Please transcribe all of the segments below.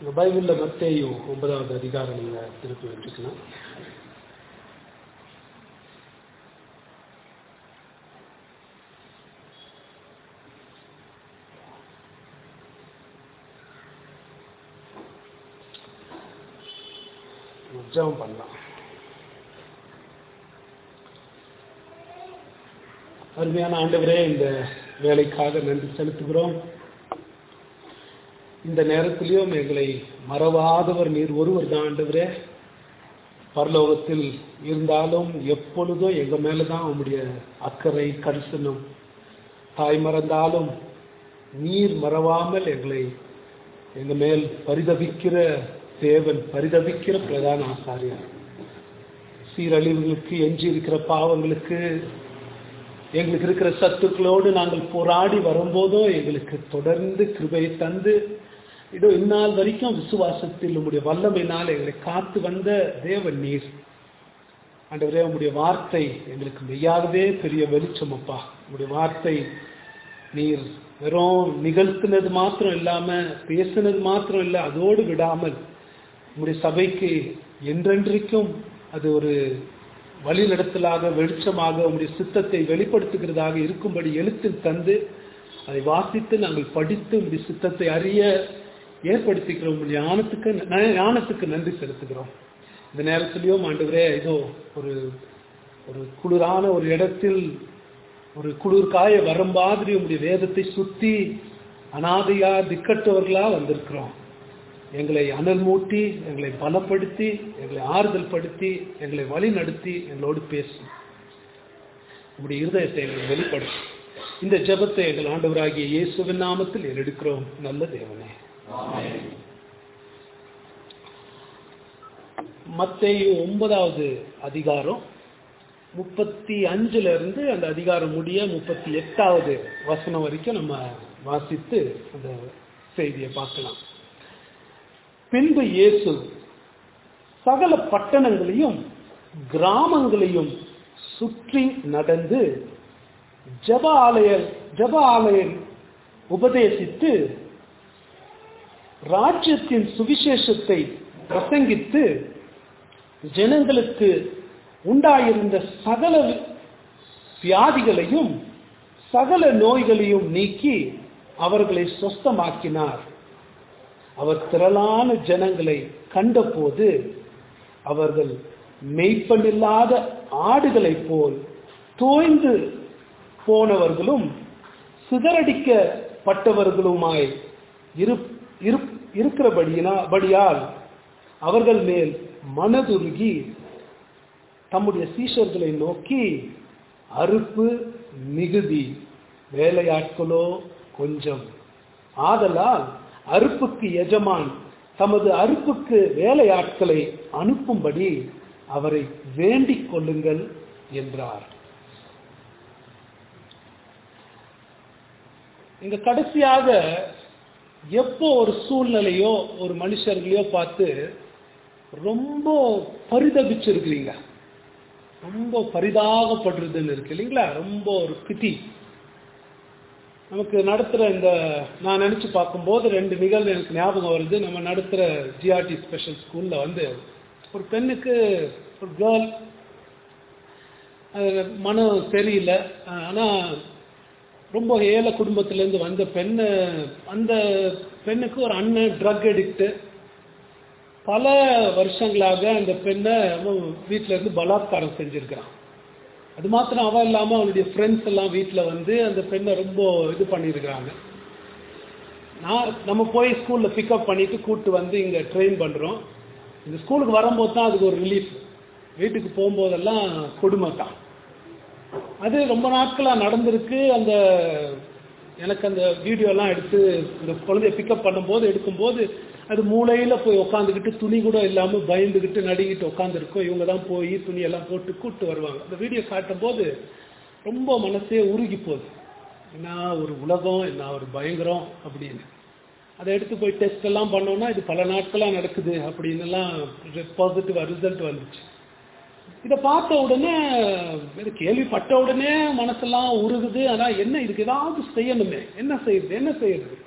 இந்த பைபிளில் மத்தேயு ஒன்பதாவது அதிகாரம் நீங்கள் திருப்பி வச்சுக்கலாம் ஜெபம் பண்ணலாம் அருமையான ஆண்டவரே இந்த வேலைக்காக நன்றி செலுத்துகிறோம் இந்த நேரத்திலையும் எங்களை மறவாதவர் நீர் ஒருவர் தான் ஆண்டவரே பரலோகத்தில் இருந்தாலும் எப்பொழுதும் எங்க மேலதான் உங்களுடைய அக்கறை கரிசனம் தாய் மறந்தாலும் நீர் மறவாமல் எங்களை எங்க மேல் பரிதபிக்கிற தேவன் பரிதபிக்கிற பிரதான ஆசாரியர் சீரழிவுகளுக்கு எஞ்சி இருக்கிற பாவங்களுக்கு எங்களுக்கு இருக்கிற சத்துக்களோடு நாங்கள் போராடி வரும்போதும் எங்களுக்கு தொடர்ந்து கிருபையை தந்து இதோ இந்நாள் வரைக்கும் விசுவாசத்தில் உங்களுடைய வல்லமையினால் எங்களை காத்து வந்த தேவன் நீர் ஆண்டவரே உங்களுடைய வார்த்தை எங்களுக்கு மெய்யாகவே பெரிய வெளிச்சம் அப்பா உங்களுடைய வார்த்தை நீர் வெறும் நிகழ்த்தினது மாத்திரம் இல்லாம பேசினது மாத்திரம் இல்லை அதோடு விடாமல் உங்களுடைய சபைக்கு என்றென்றைக்கும் அது ஒரு வழிநடத்தலாக வெளிச்சமாக உங்களுடைய சித்தத்தை வெளிப்படுத்துகிறதாக இருக்கும்படி எழுத்தில் தந்து அதை வாசித்து நாங்கள் படித்து உங்களுடைய சித்தத்தை அறிய ஏற்படுத்திக்கிறோம் உங்களுடைய ஞானத்துக்கு ஞானத்துக்கு நன்றி செலுத்துகிறோம் இந்த நேரத்திலையும் ஆண்டவரே இதோ ஒரு ஒரு குளிரான ஒரு இடத்தில் ஒரு குளிர் காய வரும் மாதிரி உங்களுடைய வேதத்தை சுத்தி அனாதையா திக்கற்றவர்களா வந்திருக்கிறோம் எங்களை அனல் மூட்டி எங்களை பலப்படுத்தி எங்களை ஆறுதல் படுத்தி எங்களை வழி நடத்தி எங்களோடு பேசும் உங்களுடைய இருதயத்தை எங்களை வெளிப்படுத்தும் இந்த ஜெபத்தை எங்கள் ஆண்டவராகிய இயேசுவின் நாமத்தில் எடுக்கிறோம் நல்ல தேவனே மத்தேயு ஒன்பதாவது அதிகாரம் முப்பத்தி அஞ்சுல இருந்து அந்த அதிகாரம் முடிய முப்பத்தி எட்டாவது வசனம் வரைக்கும் நம்ம வாசித்து அந்த செய்தியை பார்க்கலாம் பின்பு இயேசு சகல பட்டணங்களையும் கிராமங்களையும் சுற்றி நடந்து ஜப ஆலய ஜப ஆலயம் உபதேசித்து ராஜ்யத்தின் சுவிசேஷத்தை பிரசங்கித்து ஜனங்களுக்கு உண்டாயிருந்த சகல வியாதிகளையும் சகல நோய்களையும் நீக்கி அவர்களை சொஸ்தமாக்கினார் அவர் திரளான ஜனங்களை கண்டபோது அவர்கள் மெய்ப்பனில்லாத ஆடுகளைப் போல் தோய்ந்து போனவர்களும் சிதறடிக்கப்பட்டவர்களுமாய் இருக்கிறபடியால் அவர்கள் மேல் மனதுருகி தம்முடைய சீஷர்களை நோக்கி அறுப்பு மிகுதி வேலையாட்களோ கொஞ்சம் ஆதலால் அறுப்புக்கு எஜமான் தமது அறுப்புக்கு வேலையாட்களை அனுப்பும்படி அவரை வேண்டிக் கொள்ளுங்கள் என்றார் இங்க கடைசியாக எப்போ ஒரு சூழ்நிலையோ ஒரு மனுஷர்களையோ பார்த்து ரொம்ப பரிதபிச்சிருக்கிறீங்க ரொம்ப பரிதாகப்படுறதுன்னு இருக்கு இல்லைங்களா ரொம்ப ஒரு பிதி நமக்கு நடத்துகிற இந்த நான் நினச்சி பார்க்கும்போது ரெண்டு நிகழ்வு எனக்கு ஞாபகம் வருது நம்ம நடத்துகிற ஜிஆர்டி ஸ்பெஷல் ஸ்கூலில் வந்து ஒரு பெண்ணுக்கு ஒரு கேர்ள் மனம் சரியில்லை ஆனால் ரொம்ப ஏழை குடும்பத்திலேருந்து வந்த பெண்ணு அந்த பெண்ணுக்கு ஒரு அண்ணன் ட்ரக் அடிக்ட்டு பல வருஷங்களாக அந்த பெண்ணை வீட்டில் இருந்து பலாத்காரம் செஞ்சுருக்கிறான் அது மாத்திரம் அவன் இல்லாமல் அவனுடைய ஃப்ரெண்ட்ஸ் எல்லாம் வீட்டில் வந்து அந்த பெண்ணை ரொம்ப இது பண்ணியிருக்கிறாங்க நான் நம்ம போய் ஸ்கூலில் பிக்கப் பண்ணிட்டு கூப்பிட்டு வந்து இங்கே ட்ரெயின் பண்ணுறோம் இந்த ஸ்கூலுக்கு வரும்போது தான் அதுக்கு ஒரு ரிலீஃப் வீட்டுக்கு போகும்போதெல்லாம் கொடுமை தான் அது ரொம்ப நாட்களாக நடந்திருக்கு அந்த எனக்கு அந்த வீடியோலாம் எடுத்து இந்த குழந்தைய பிக்கப் பண்ணும்போது எடுக்கும்போது அது மூளையில் போய் உட்காந்துக்கிட்டு துணி கூட இல்லாமல் பயந்துக்கிட்டு நடுங்கிட்டு உட்காந்துருக்கோம் இவங்க தான் போய் துணியெல்லாம் போட்டு கூப்பிட்டு வருவாங்க அந்த வீடியோ காட்டும் போது ரொம்ப மனசே உருகி போகுது என்ன ஒரு உலகம் என்ன ஒரு பயங்கரம் அப்படின்னு அதை எடுத்து போய் டெஸ்ட் எல்லாம் பண்ணோம்னா இது பல நாட்களாக நடக்குது அப்படின்னு எல்லாம் பாசிட்டிவ் ரிசல்ட் வந்துச்சு இதை பார்த்த உடனே இது கேள்விப்பட்ட உடனே மனசெல்லாம் உருகுது ஆனால் என்ன இதுக்கு ஏதாவது செய்யணுமே என்ன செய்யுது என்ன செய்யுது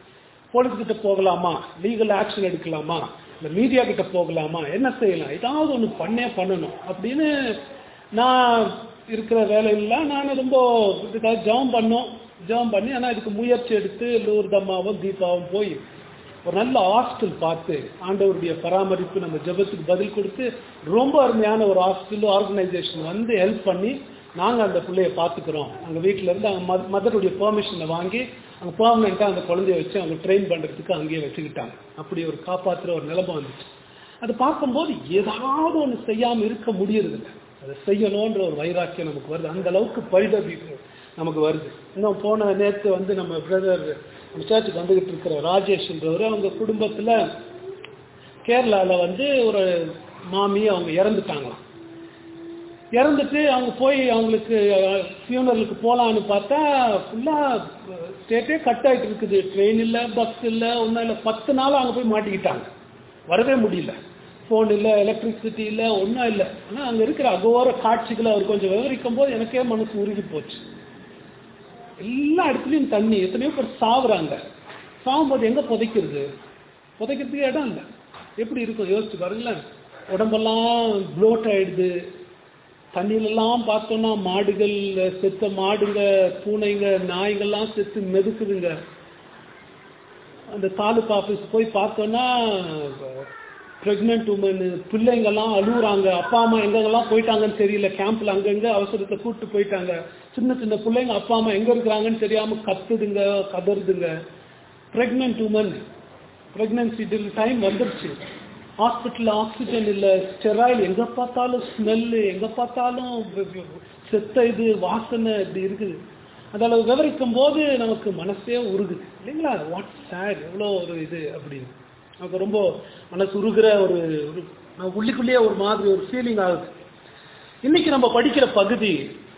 போலீஸ் கிட்ட போகலாமா லீகல் ஆக்ஷன் எடுக்கலாமா இல்ல மீடியா கிட்ட போகலாமா என்ன செய்யலாம் ஏதாவது ஒன்று பண்ணே பண்ணணும் அப்படின்னு நான் இருக்கிற வேலையில நான் ரொம்ப இதுக்காக ஜெபம் பண்ணோம் ஜெபம் பண்ணி ஆனால் இதுக்கு முயற்சி எடுத்து லூர்தம்மாவும் தீபாவும் போய் ஒரு நல்ல ஹாஸ்டல் பார்த்து ஆண்டவருடைய பராமரிப்பு நம்ம ஜெபத்துக்கு பதில் கொடுத்து ரொம்ப அருமையான ஒரு ஹாஸ்டல் ஆர்கனைசேஷன் வந்து ஹெல்ப் பண்ணி நாங்கள் அந்த பிள்ளைய பார்த்துக்கிறோம் அங்கே வீட்டில் இருந்து அவங்க மத மதருடைய பெர்மிஷனை வாங்கி அங்கே பெர்மனெண்ட்டாக அந்த குழந்தைய வச்சு அவங்க ட்ரெயின் பண்ணுறதுக்கு அங்கேயே வச்சுக்கிட்டாங்க அப்படி ஒரு காப்பாற்றுற ஒரு நிலைமை வந்துச்சு அது பார்க்கும்போது ஏதாவது ஒன்று செய்யாமல் இருக்க முடியறதில்ல அதை செய்யணுன்ற ஒரு வைராக்கியம் நமக்கு வருது அந்த அளவுக்கு பரிதபிப்பு நமக்கு வருது இன்னும் போன நேற்று வந்து நம்ம பிரதர் நம்ம சர்ச்சுக்கு வந்துகிட்டு இருக்கிற ராஜேஷ்ன்றவர் அவங்க குடும்பத்தில் கேரளாவில் வந்து ஒரு மாமி அவங்க இறந்துட்டாங்களாம் இறந்துட்டு அவங்க போய் அவங்களுக்கு ஃபியூனரலுக்கு போகலான்னு பார்த்தா ஃபுல்லாக ஸ்டேட்டே கட் ஆகிட்டு இருக்குது ட்ரெயின் இல்லை பஸ் இல்லை ஒன்றும் இல்லை பத்து நாள் அங்கே போய் மாட்டிக்கிட்டாங்க வரவே முடியல ஃபோன் இல்லை எலக்ட்ரிசிட்டி இல்லை ஒன்றும் இல்லை ஆனால் அங்கே இருக்கிற அகோர காட்சிகளை அவர் கொஞ்சம் விவரிக்கும் போது எனக்கே மனசு உருகி போச்சு எல்லா இடத்துலையும் தண்ணி எத்தனையோ பேர் சாவுறாங்க சாகும்போது எங்கே புதைக்கிறது புதைக்கிறதுக்கு இடம் இல்லை எப்படி இருக்கும் யோசிச்சு பாருங்களேன் உடம்பெல்லாம் ப்ளோட் ஆயிடுது தண்ணியிலலாம் பார்த்தோம்னா மாடுகள் செத்த மாடுங்க பூனைங்க நாய்கள்லாம் செத்து மெதுக்குதுங்க அந்த தாலுக்கா ஆஃபீஸ் போய் பார்த்தோன்னா ப்ரெக்னென்ட் உமன் பிள்ளைங்கெல்லாம் அழுகுறாங்க அப்பா அம்மா எங்கெங்கெல்லாம் போயிட்டாங்கன்னு தெரியல கேம்ப்ல அங்கங்க அவசரத்தை கூப்பிட்டு போயிட்டாங்க சின்ன சின்ன பிள்ளைங்க அப்பா அம்மா எங்க இருக்கிறாங்கன்னு தெரியாம கத்துதுங்க கதறுதுங்க ப்ரெக்னென்ட் உமன் ப்ரெக்னன்சி டைம் வந்துருச்சு ஹாஸ்பிட்டல் ஆக்சிஜன் இல்லை ஸ்டெராய்டு எங்க பார்த்தாலும் ஸ்மெல்லு எங்க பார்த்தாலும் செத்த இது வாசனை இப்படி இருக்குது அதில் விவரிக்கும் போது நமக்கு மனசே உருகுது இல்லைங்களா வாட் சேட் எவ்வளோ ஒரு இது அப்படின்னு நமக்கு ரொம்ப மனசு உருகிற ஒரு ஒரு உள்ளிக்குள்ளேயே ஒரு மாதிரி ஒரு ஃபீலிங் ஆகுது இன்னைக்கு நம்ம படிக்கிற பகுதி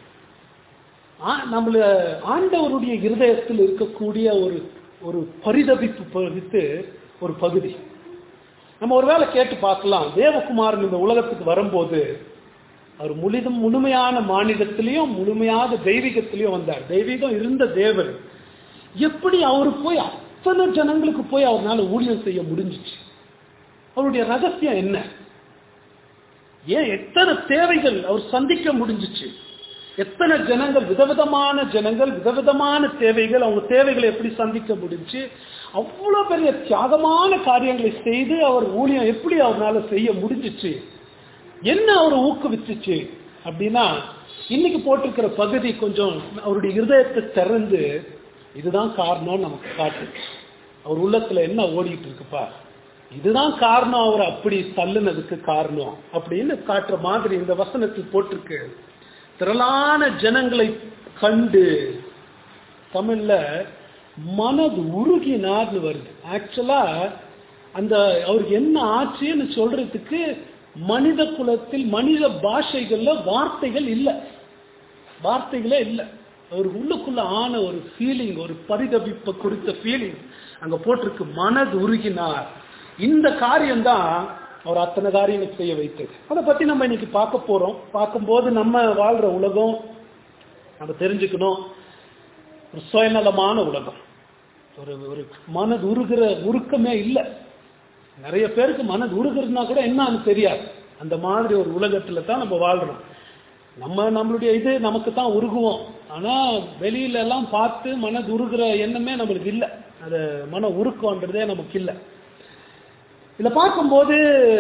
நம்மள ஆண்டவருடைய இருதயத்தில் இருக்கக்கூடிய ஒரு ஒரு பரிதபிப்பு பகுத்து ஒரு பகுதி நம்ம ஒருவேளை கேட்டு பார்க்கலாம் தேவகுமாரன் இந்த உலகத்துக்கு வரும்போது அவர் முழுதும் முழுமையான மாநிலத்திலையும் முழுமையான தெய்வீகத்திலையும் வந்தார் தெய்வீகம் இருந்த தேவன் எப்படி அவரு போய் அத்தனை ஜனங்களுக்கு போய் அவரால் ஊழியம் செய்ய முடிஞ்சிச்சு அவருடைய ரகசியம் என்ன ஏன் எத்தனை தேவைகள் அவர் சந்திக்க முடிஞ்சிச்சு எத்தனை ஜனங்கள் விதவிதமான ஜனங்கள் விதவிதமான தேவைகள் அவங்க தேவைகளை எப்படி சந்திக்க முடிஞ்சு அவ்வளவு பெரிய தியாகமான காரியங்களை செய்து அவர் ஊழியம் எப்படி அவரால் செய்ய முடிஞ்சிச்சு என்ன அவர் ஊக்குவிச்சுச்சு அப்படின்னா இன்னைக்கு போட்டிருக்கிற பகுதி கொஞ்சம் அவருடைய இருதயத்தை திறந்து இதுதான் காரணம் நமக்கு காட்டு அவர் உள்ளத்துல என்ன ஓடிட்டு இருக்குப்பா இதுதான் காரணம் அவர் அப்படி தள்ளுனதுக்கு காரணம் அப்படின்னு காட்டுற மாதிரி இந்த வசனத்தில் போட்டிருக்கு திரளான ஜனங்களை கண்டு தமிழ்ல மனது உருகினார்னு வருது ஆக்சுவலா அந்த அவருக்கு என்ன ஆச்சுன்னு சொல்றதுக்கு மனித குலத்தில் மனித பாஷைகள்ல வார்த்தைகள் இல்லை வார்த்தைகளே இல்லை அவர் உள்ளுக்குள்ள ஆன ஒரு ஃபீலிங் ஒரு பரிதபிப்பை குறித்த ஃபீலிங் அங்க போட்டிருக்கு மனது உருகினார் இந்த காரியம்தான் அவர் அத்தனை காரியங்கள் செய்ய வைத்தது அதை பத்தி நம்ம இன்னைக்கு பார்க்க போறோம் பார்க்கும்போது நம்ம வாழ்ற உலகம் நம்ம தெரிஞ்சுக்கணும் ஒரு சுயநலமான உலகம் ஒரு ஒரு மனது உருகிற உருக்கமே இல்லை நிறைய பேருக்கு மனது உருகிறதுனா கூட என்னன்னு தெரியாது அந்த மாதிரி ஒரு உலகத்துல தான் நம்ம வாழ்றோம் நம்ம நம்மளுடைய இது நமக்கு தான் உருகுவோம் ஆனா வெளியில எல்லாம் பார்த்து மனது உருகிற எண்ணமே நம்மளுக்கு இல்லை அது மன உருக்கம்ன்றதே நமக்கு இல்லை இதை பார்க்கும்போது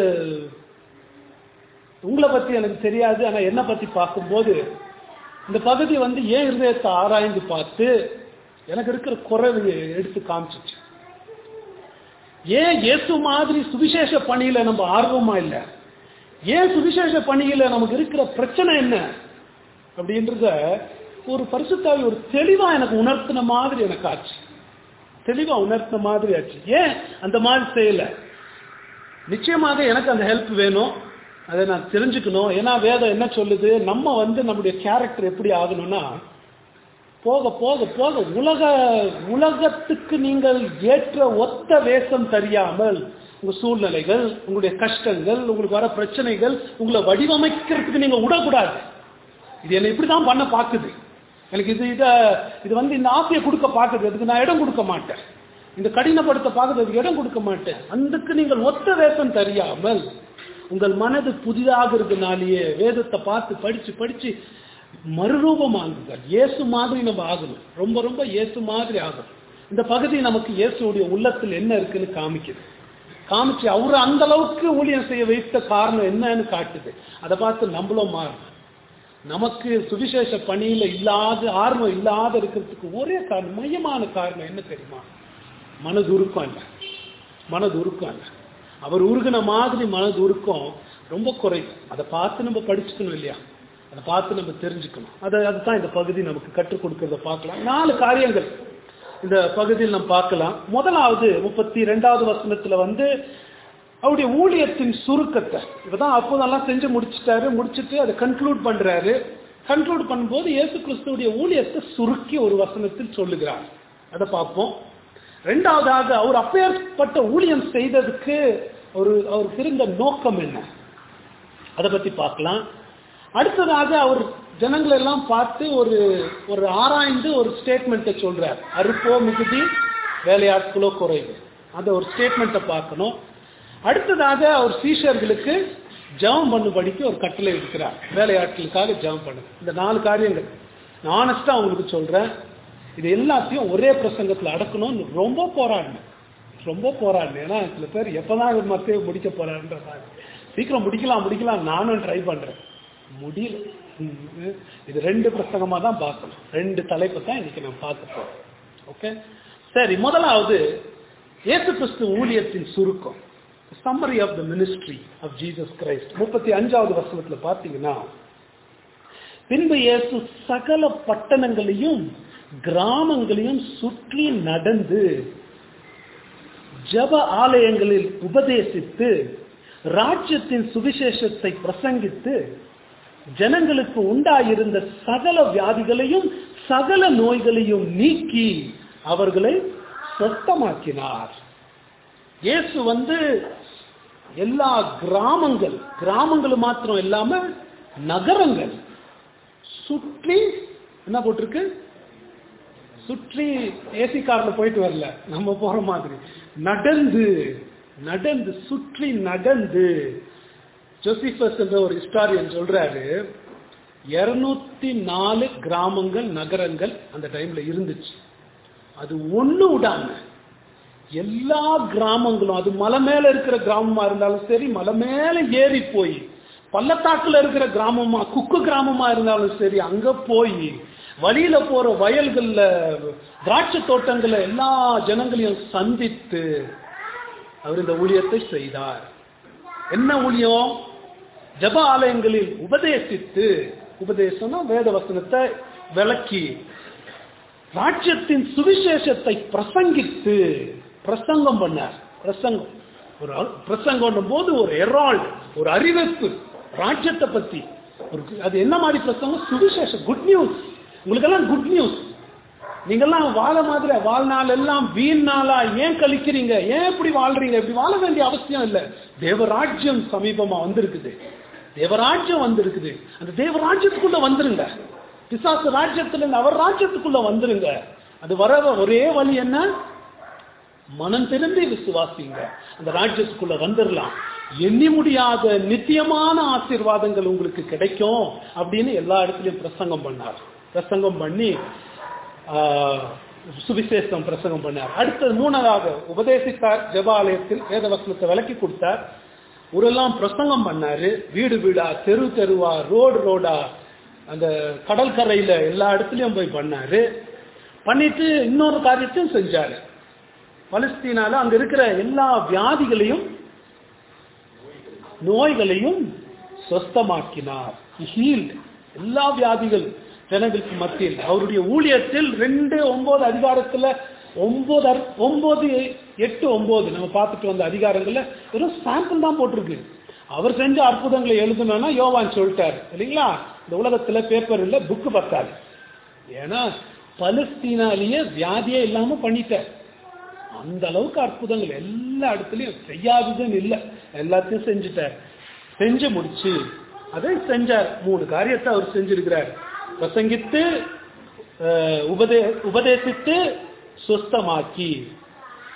உங்களை பத்தி எனக்கு தெரியாது ஆனா என்ன பத்தி பார்க்கும்போது இந்த பகுதி வந்து ஏன் இருதயத்தை ஆராய்ந்து பார்த்து எனக்கு இருக்கிற குறைவு எடுத்து காமிச்சிச்சு ஏன் இயேசு மாதிரி சுவிசேஷ பணியில நம்ம ஆர்வமா இல்ல ஏன் சுவிசேஷ பணியில நமக்கு இருக்கிற பிரச்சனை என்ன அப்படின்றத ஒரு பரிசுத்தாவி ஒரு தெளிவா எனக்கு உணர்த்தின மாதிரி எனக்கு ஆச்சு தெளிவா உணர்த்தின மாதிரி ஆச்சு ஏன் அந்த மாதிரி செய்யல நிச்சயமாக எனக்கு அந்த ஹெல்ப் வேணும் அதை நான் தெரிஞ்சுக்கணும் ஏன்னா வேதம் என்ன சொல்லுது நம்ம வந்து நம்முடைய கேரக்டர் எப்படி ஆகணும்னா போக போக போக உலக உலகத்துக்கு நீங்கள் ஏற்ற ஒத்த வேஷம் தெரியாமல் உங்க சூழ்நிலைகள் உங்களுடைய கஷ்டங்கள் உங்களுக்கு வர பிரச்சனைகள் உங்களை வடிவமைக்கிறதுக்கு நீங்க விடக்கூடாது இது என்னை இப்படிதான் பண்ண பாக்குது எனக்கு இது இத இது வந்து இந்த ஆசையை கொடுக்க பாக்குது அதுக்கு நான் இடம் கொடுக்க மாட்டேன் இந்த கடினப்படுத்த பார்க்கறதுக்கு இடம் கொடுக்க மாட்டேன் அதுக்கு நீங்கள் ஒத்த வேஷம் தெரியாமல் உங்கள் மனது புதிதாக இருக்கிறதுனாலேயே வேதத்தை பார்த்து படிச்சு படிச்சு மறுரூபமாகுங்க இயேசு மாதிரி நம்ம ஆகணும் ரொம்ப ரொம்ப இயேசு மாதிரி ஆகணும் இந்த பகுதி நமக்கு இயேசுடைய உள்ளத்தில் என்ன இருக்குன்னு காமிக்குது காமிச்சு அவரு அந்த அளவுக்கு ஊழியம் செய்ய வைத்த காரணம் என்னன்னு காட்டுது அதை பார்த்து நம்மளும் மாறணும் நமக்கு சுவிசேஷ பணியில இல்லாத ஆர்வம் இல்லாத இருக்கிறதுக்கு ஒரே காரணம் மையமான காரணம் என்ன தெரியுமா மனது உருக்கம் இல்லை மனது உருக்கம் இல்லை அவர் உருகின மாதிரி மனது உருக்கம் ரொம்ப குறைவு அதை பார்த்து நம்ம படிச்சுக்கணும் இல்லையா அதை பார்த்து நம்ம தெரிஞ்சுக்கணும் அதை அதுதான் இந்த பகுதி நமக்கு கற்றுக் கொடுக்கறத பார்க்கலாம் நாலு காரியங்கள் இந்த பகுதியில் நம்ம பார்க்கலாம் முதலாவது முப்பத்தி ரெண்டாவது வசனத்துல வந்து அவருடைய ஊழியத்தின் சுருக்கத்தை இப்பதான் அப்போதெல்லாம் செஞ்சு முடிச்சிட்டாரு முடிச்சிட்டு அதை கன்க்ளூட் பண்றாரு கன்க்ளூட் பண்ணும்போது இயேசு கிறிஸ்துவுடைய ஊழியத்தை சுருக்கி ஒரு வசனத்தில் சொல்லுகிறார் அதை பார்ப்போம் ரெண்டாவதாக அவர் அப்பேற்பட்ட ஊழியம் செய்ததுக்கு ஒரு அவருக்கு இருந்த நோக்கம் என்ன அதை பத்தி பார்க்கலாம் அடுத்ததாக அவர் ஜனங்களை எல்லாம் பார்த்து ஒரு ஒரு ஆராய்ந்து ஒரு ஸ்டேட்மெண்ட்டை சொல்றார் அறுப்போ மிகுதி வேலையாட்களோ குறைவு அந்த ஒரு ஸ்டேட்மெண்ட்டை பார்க்கணும் அடுத்ததாக அவர் சீஷர்களுக்கு ஜெபம் பண்ணும்படிக்கு ஒரு கட்டளை இருக்கிறார் வேலையாட்களுக்காக ஜெபம் பண்ணு இந்த நாலு காரியங்கள் நான் ஆனஸ்டா உங்களுக்கு சொல்றேன் இது எல்லாத்தையும் ஒரே பிரசங்கத்தில் அடக்கணும்னு ரொம்ப போராடினேன் ரொம்ப போராடினேன் ஏன்னா சில பேர் எப்பதான் மத்திய முடிக்க போறாருன்ற சீக்கிரம் முடிக்கலாம் முடிக்கலாம் நானும் ட்ரை பண்றேன் முடியல ம், இது ரெண்டு பிரசங்கமா தான் பார்க்கணும் ரெண்டு தலைப்பை தான் இன்னைக்கு நான் பார்க்க போறோம் ஓகே சரி முதலாவது இயேசு கிறிஸ்து ஊழியத்தின் சுருக்கம் summary of the ministry of Jesus Christ முப்பத்தி அஞ்சாவது வசனத்துல பார்த்தீங்கன்னா பின்பு இயேசு சகல பட்டணங்களையும் கிராமங்களையும் சுற்றி நடந்து ஜப ஆலயங்களில் உபதேசித்து ராஜ்யத்தின் சுவிசேஷத்தை பிரசங்கித்து ஜனங்களுக்கு உண்டாயிருந்த சகல வியாதிகளையும் சகல நோய்களையும் நீக்கி அவர்களை சொத்தமாக்கினார் இயேசு வந்து எல்லா கிராமங்கள் கிராமங்கள் மாத்திரம் இல்லாம நகரங்கள் சுற்றி என்ன போட்டிருக்கு சுற்றி ஏசி கார்ல போயிட்டு வரல நம்ம போற மாதிரி நடந்து நடந்து சுற்றி நடந்து ஜோசிபஸ் என்ற ஒரு ஹிஸ்டாரியன் சொல்றாரு இருநூத்தி நாலு கிராமங்கள் நகரங்கள் அந்த டைம்ல இருந்துச்சு அது ஒண்ணு விடாம எல்லா கிராமங்களும் அது மலை மேல இருக்கிற கிராமமா இருந்தாலும் சரி மலை மேல ஏறி போய் பள்ளத்தாக்குல இருக்கிற கிராமமா குக்கு கிராமமா இருந்தாலும் சரி அங்க போய் வழியில போற வயல்கள்ல திராட்சை தோட்டங்கள்ல எல்லா ஜனங்களையும் சந்தித்து அவர் இந்த ஊழியத்தை செய்தார் என்ன ஊழியம் ஜப ஆலயங்களில் உபதேசித்து உபதேசம்னா வேத வசனத்தை விளக்கி ராஜ்யத்தின் சுவிசேஷத்தை பிரசங்கித்து பிரசங்கம் பண்ணார் பிரசங்கம் ஒரு அ- பிரசங்கம் போது ஒரு எரால்ட் ஒரு அறிவிப்பு ராஜ்யத்தை பத்தி ஒரு அது என்ன மாதிரி பிரசங்கம் சுவிசேஷம் குட் நியூஸ் உங்களுக்கெல்லாம் குட் நியூஸ் நீங்கெல்லாம் வாழ மாதிரி வாழ்நாள் எல்லாம் வீண் நாளா ஏன் கழிக்கிறீங்க ஏன் இப்படி வாழ்றீங்க இப்படி வாழ வேண்டிய அவசியம் இல்லை தேவராஜ்யம் சமீபமா வந்திருக்குது தேவராஜ்யம் வந்திருக்குது அந்த தேவராஜ்யத்துக்குள்ள வந்துருங்க பிசாசு ராஜ்யத்துல இருந்து அவர் ராஜ்யத்துக்குள்ள வந்துருங்க அது வர ஒரே வழி என்ன மனம் திரும்பி விசுவாசிங்க அந்த ராஜ்யத்துக்குள்ள வந்துடலாம் எண்ணி முடியாத நித்தியமான ஆசீர்வாதங்கள் உங்களுக்கு கிடைக்கும் அப்படின்னு எல்லா இடத்துலயும் பிரசங்கம் பண்ணார் பிரசங்கம் பண்ணி ஆஹ், சுவிசேஷம் பிரசங்கம் பண்ணார் அடுத்தது மூணாவது உபதேசித்தார் ஜெபாலயத்தில் வேதவசனத்தை விளக்கி கொடுத்தார் ஊரெல்லாம் பிரசங்கம் பண்ணாரு வீடு வீடா தெரு தெருவா ரோடு ரோடா அந்த கடற்கரையில எல்லா இடத்துலயும் போய் பண்ணாரு பண்ணிட்டு இன்னொரு காரியத்தையும் செஞ்சாரு பலஸ்தீனால அங்க இருக்கிற எல்லா வியாதிகளையும் நோய்களையும் சொஸ்தமாக்கினார் ஹீல்ட் எல்லா வியாதிகள் ஜனங்களுக்கு மத்தியில் அவருடைய ஊழியத்தில் ரெண்டு ஒன்பது அதிகாரத்துல ஒன்பது அர்- ஒன்பது எட்டு ஒன்பது நம்ம பார்த்துட்டு வந்த அதிகாரங்கள்ல வெறும் சாம்பிள் தான் போட்டிருக்கு அவர் செஞ்ச அற்புதங்களை எழுதணும்னா யோவான் சொல்லிட்டார் இல்லைங்களா இந்த உலகத்துல பேப்பர் இல்ல புக்கு பத்தாது ஏன்னா பலஸ்தீனாலேயே வியாதியே இல்லாம பண்ணிட்டார் அந்த அளவுக்கு அற்புதங்கள் எல்லா இடத்துலயும் செய்யாததுன்னு இல்லை எல்லாத்தையும் செஞ்சுட்டார் செஞ்சு முடிச்சு அதை செஞ்சார் மூணு காரியத்தை அவர் செஞ்சிருக்கிறார் பிரசங்கித்து அஹ், உபதே உபதேசித்து சுஸ்தமாக்கி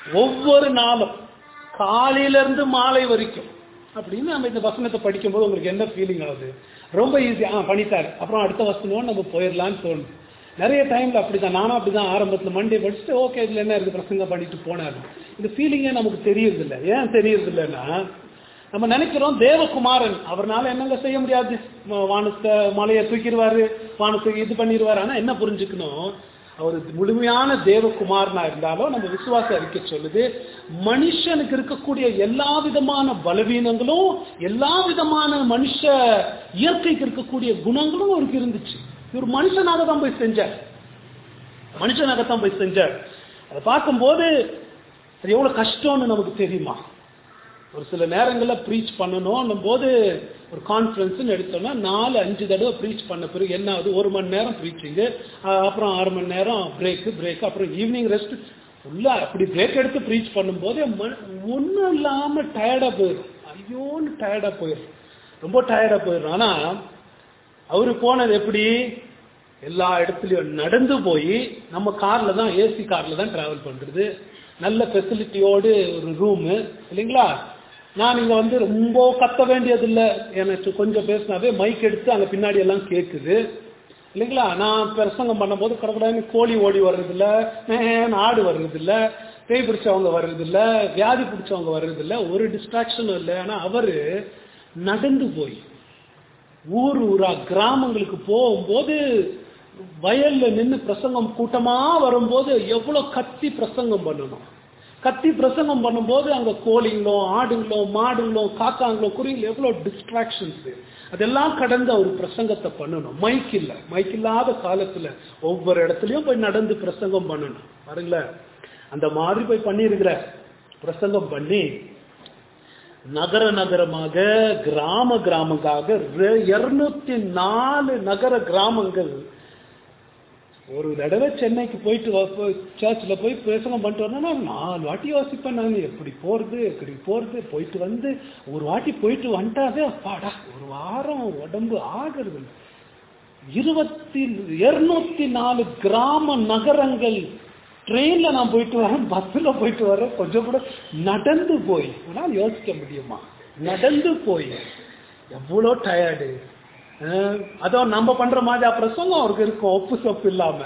ஒவ்வொரு நாளும் காலையில இருந்து மாலை வரைக்கும் அப்படின்னு நம்ம இந்த வசனத்தை படிக்கும்போது உங்களுக்கு என்ன ஃபீலிங் ஆகுது ரொம்ப ஈஸி ஆ பண்ணிட்டாரு அப்புறம் அடுத்த வசனம் நம்ம போயிடலான்னு தோணுது நிறைய டைம்ல அப்படிதான் நானும் அப்படிதான் ஆரம்பத்துல மண்டே படிச்சுட்டு ஓகே இதுல என்ன இருக்கு பிரசங்கம் பண்ணிட்டு போனாரு இந்த ஃபீலிங்கே நமக்கு தெரியறது இல்ல ஏன் தெரியறது இல்லைன்னா நம்ம நினைக்கிறோம் தேவகுமாரன் அவர்னால என்னங்க செய்ய முடியாது ம- வானத்தை மலையை தூக்கிடுவாரு வானத்தை இது பண்ணிடுவாரு ஆனா என்ன புரிஞ்சுக்கணும் அவர் முழுமையான தேவகுமாரனா இருந்தாலும் நம்ம விசுவாச அறிக்கை சொல்லுது மனுஷனுக்கு இருக்கக்கூடிய எல்லா விதமான பலவீனங்களும் எல்லா விதமான மனுஷ இயற்கைக்கு இருக்கக்கூடிய குணங்களும் அவருக்கு இருந்துச்சு இவர் மனுஷனாக தான் போய் செஞ்சார் மனுஷனாகத்தான் போய் செஞ்சார் அதை பார்க்கும்போது அது எவ்வளவு கஷ்டம்னு நமக்கு தெரியுமா ஒரு சில நேரங்களில் ப்ரீச் பண்ணணும் போது ஒரு கான்ஃபரன்ஸ்னு எடுத்தோம்னா நாலு அஞ்சு தடவை ப்ரீச் பண்ண பிறகு என்ன ஆகுது ஒரு மணி நேரம் ப்ரீச்சிங்கு அப்புறம் ஆறு மணி நேரம் பிரேக்கு பிரேக் அப்புறம் ஈவினிங் ரெஸ்ட் ஃபுல்லாக அப்படி பிரேக் எடுத்து ப்ரீச் பண்ணும்போது ஒன்றும் இல்லாமல் டயர்டாக போயிடும் ஐயோன்னு டயர்டாக போயிடும் ரொம்ப டயர்டாக போயிடும் ஆனால் அவரு போனது எப்படி எல்லா இடத்துலயும் நடந்து போய் நம்ம கார்ல தான் ஏசி கார்ல தான் டிராவல் பண்றது நல்ல ஃபெசிலிட்டியோடு ஒரு ரூமு இல்லைங்களா நான் இங்க வந்து ரொம்ப கத்த வேண்டியது இல்லை எனக்கு கொஞ்சம் பேசினாவே மைக் எடுத்து அங்க பின்னாடி எல்லாம் கேட்குது இல்லைங்களா நான் பிரசங்கம் பண்ணும்போது கடற்கடான்னு கோழி ஓடி வர்றதில்ல மேன் ஆடு வர்றதில்ல பேய் பிடிச்சவங்க வர்றதில்ல வியாதி பிடிச்சவங்க வர்றதில்ல ஒரு டிஸ்ட்ராக்ஷனும் இல்லை ஆனா அவரு நடந்து போய் ஊர் ஊரா கிராமங்களுக்கு போகும்போது வயல்ல நின்று பிரசங்கம் கூட்டமா வரும்போது எவ்வளவு கத்தி பிரசங்கம் பண்ணணும் கத்தி பிரசங்கம் பண்ணும்போது அங்க கோழிங்களும் ஆடுங்களும் மாடுங்களும் காக்காங்களும் குருவிங்களும் எவ்வளவு டிஸ்ட்ராக்ஷன்ஸ் அதெல்லாம் கடந்து அவர் பிரசங்கத்தை பண்ணணும் மைக் இல்ல மைக் இல்லாத காலத்துல ஒவ்வொரு இடத்துலயும் போய் நடந்து பிரசங்கம் பண்ணணும் பாருங்களேன் அந்த மாதிரி போய் பண்ணிருக்கிற பிரசங்கம் பண்ணி நகர நகரமாக கிராம கிராமமாக இருநூத்தி நாலு நகர கிராமங்கள் ஒரு தடவை சென்னைக்கு போயிட்டு சர்ச்சில் போய் பிரசங்கம் பண்ணிட்டு வரணும்னா நாலு வாட்டி யோசிப்பேன் நான் எப்படி போறது எப்படி போறது போயிட்டு வந்து ஒரு வாட்டி போயிட்டு வந்துட்டாவே அப்பாடா ஒரு வாரம் உடம்பு ஆகிறது இல்ல. இருபத்தி இருநூத்தி நாலு கிராம நகரங்கள் ட்ரெயின்ல நான் போயிட்டு வரேன் பஸ்ல போயிட்டு வரேன் கொஞ்சம் கூட நடந்து போய் உன்னால் யோசிக்க முடியுமா நடந்து போய் எவ்வளோ டயர்டு அதான் நம்ம பண்ற மாதிரி பிரசங்கம் அவருக்கு இருக்கும் ஒப்பு சொப்பு இல்லாம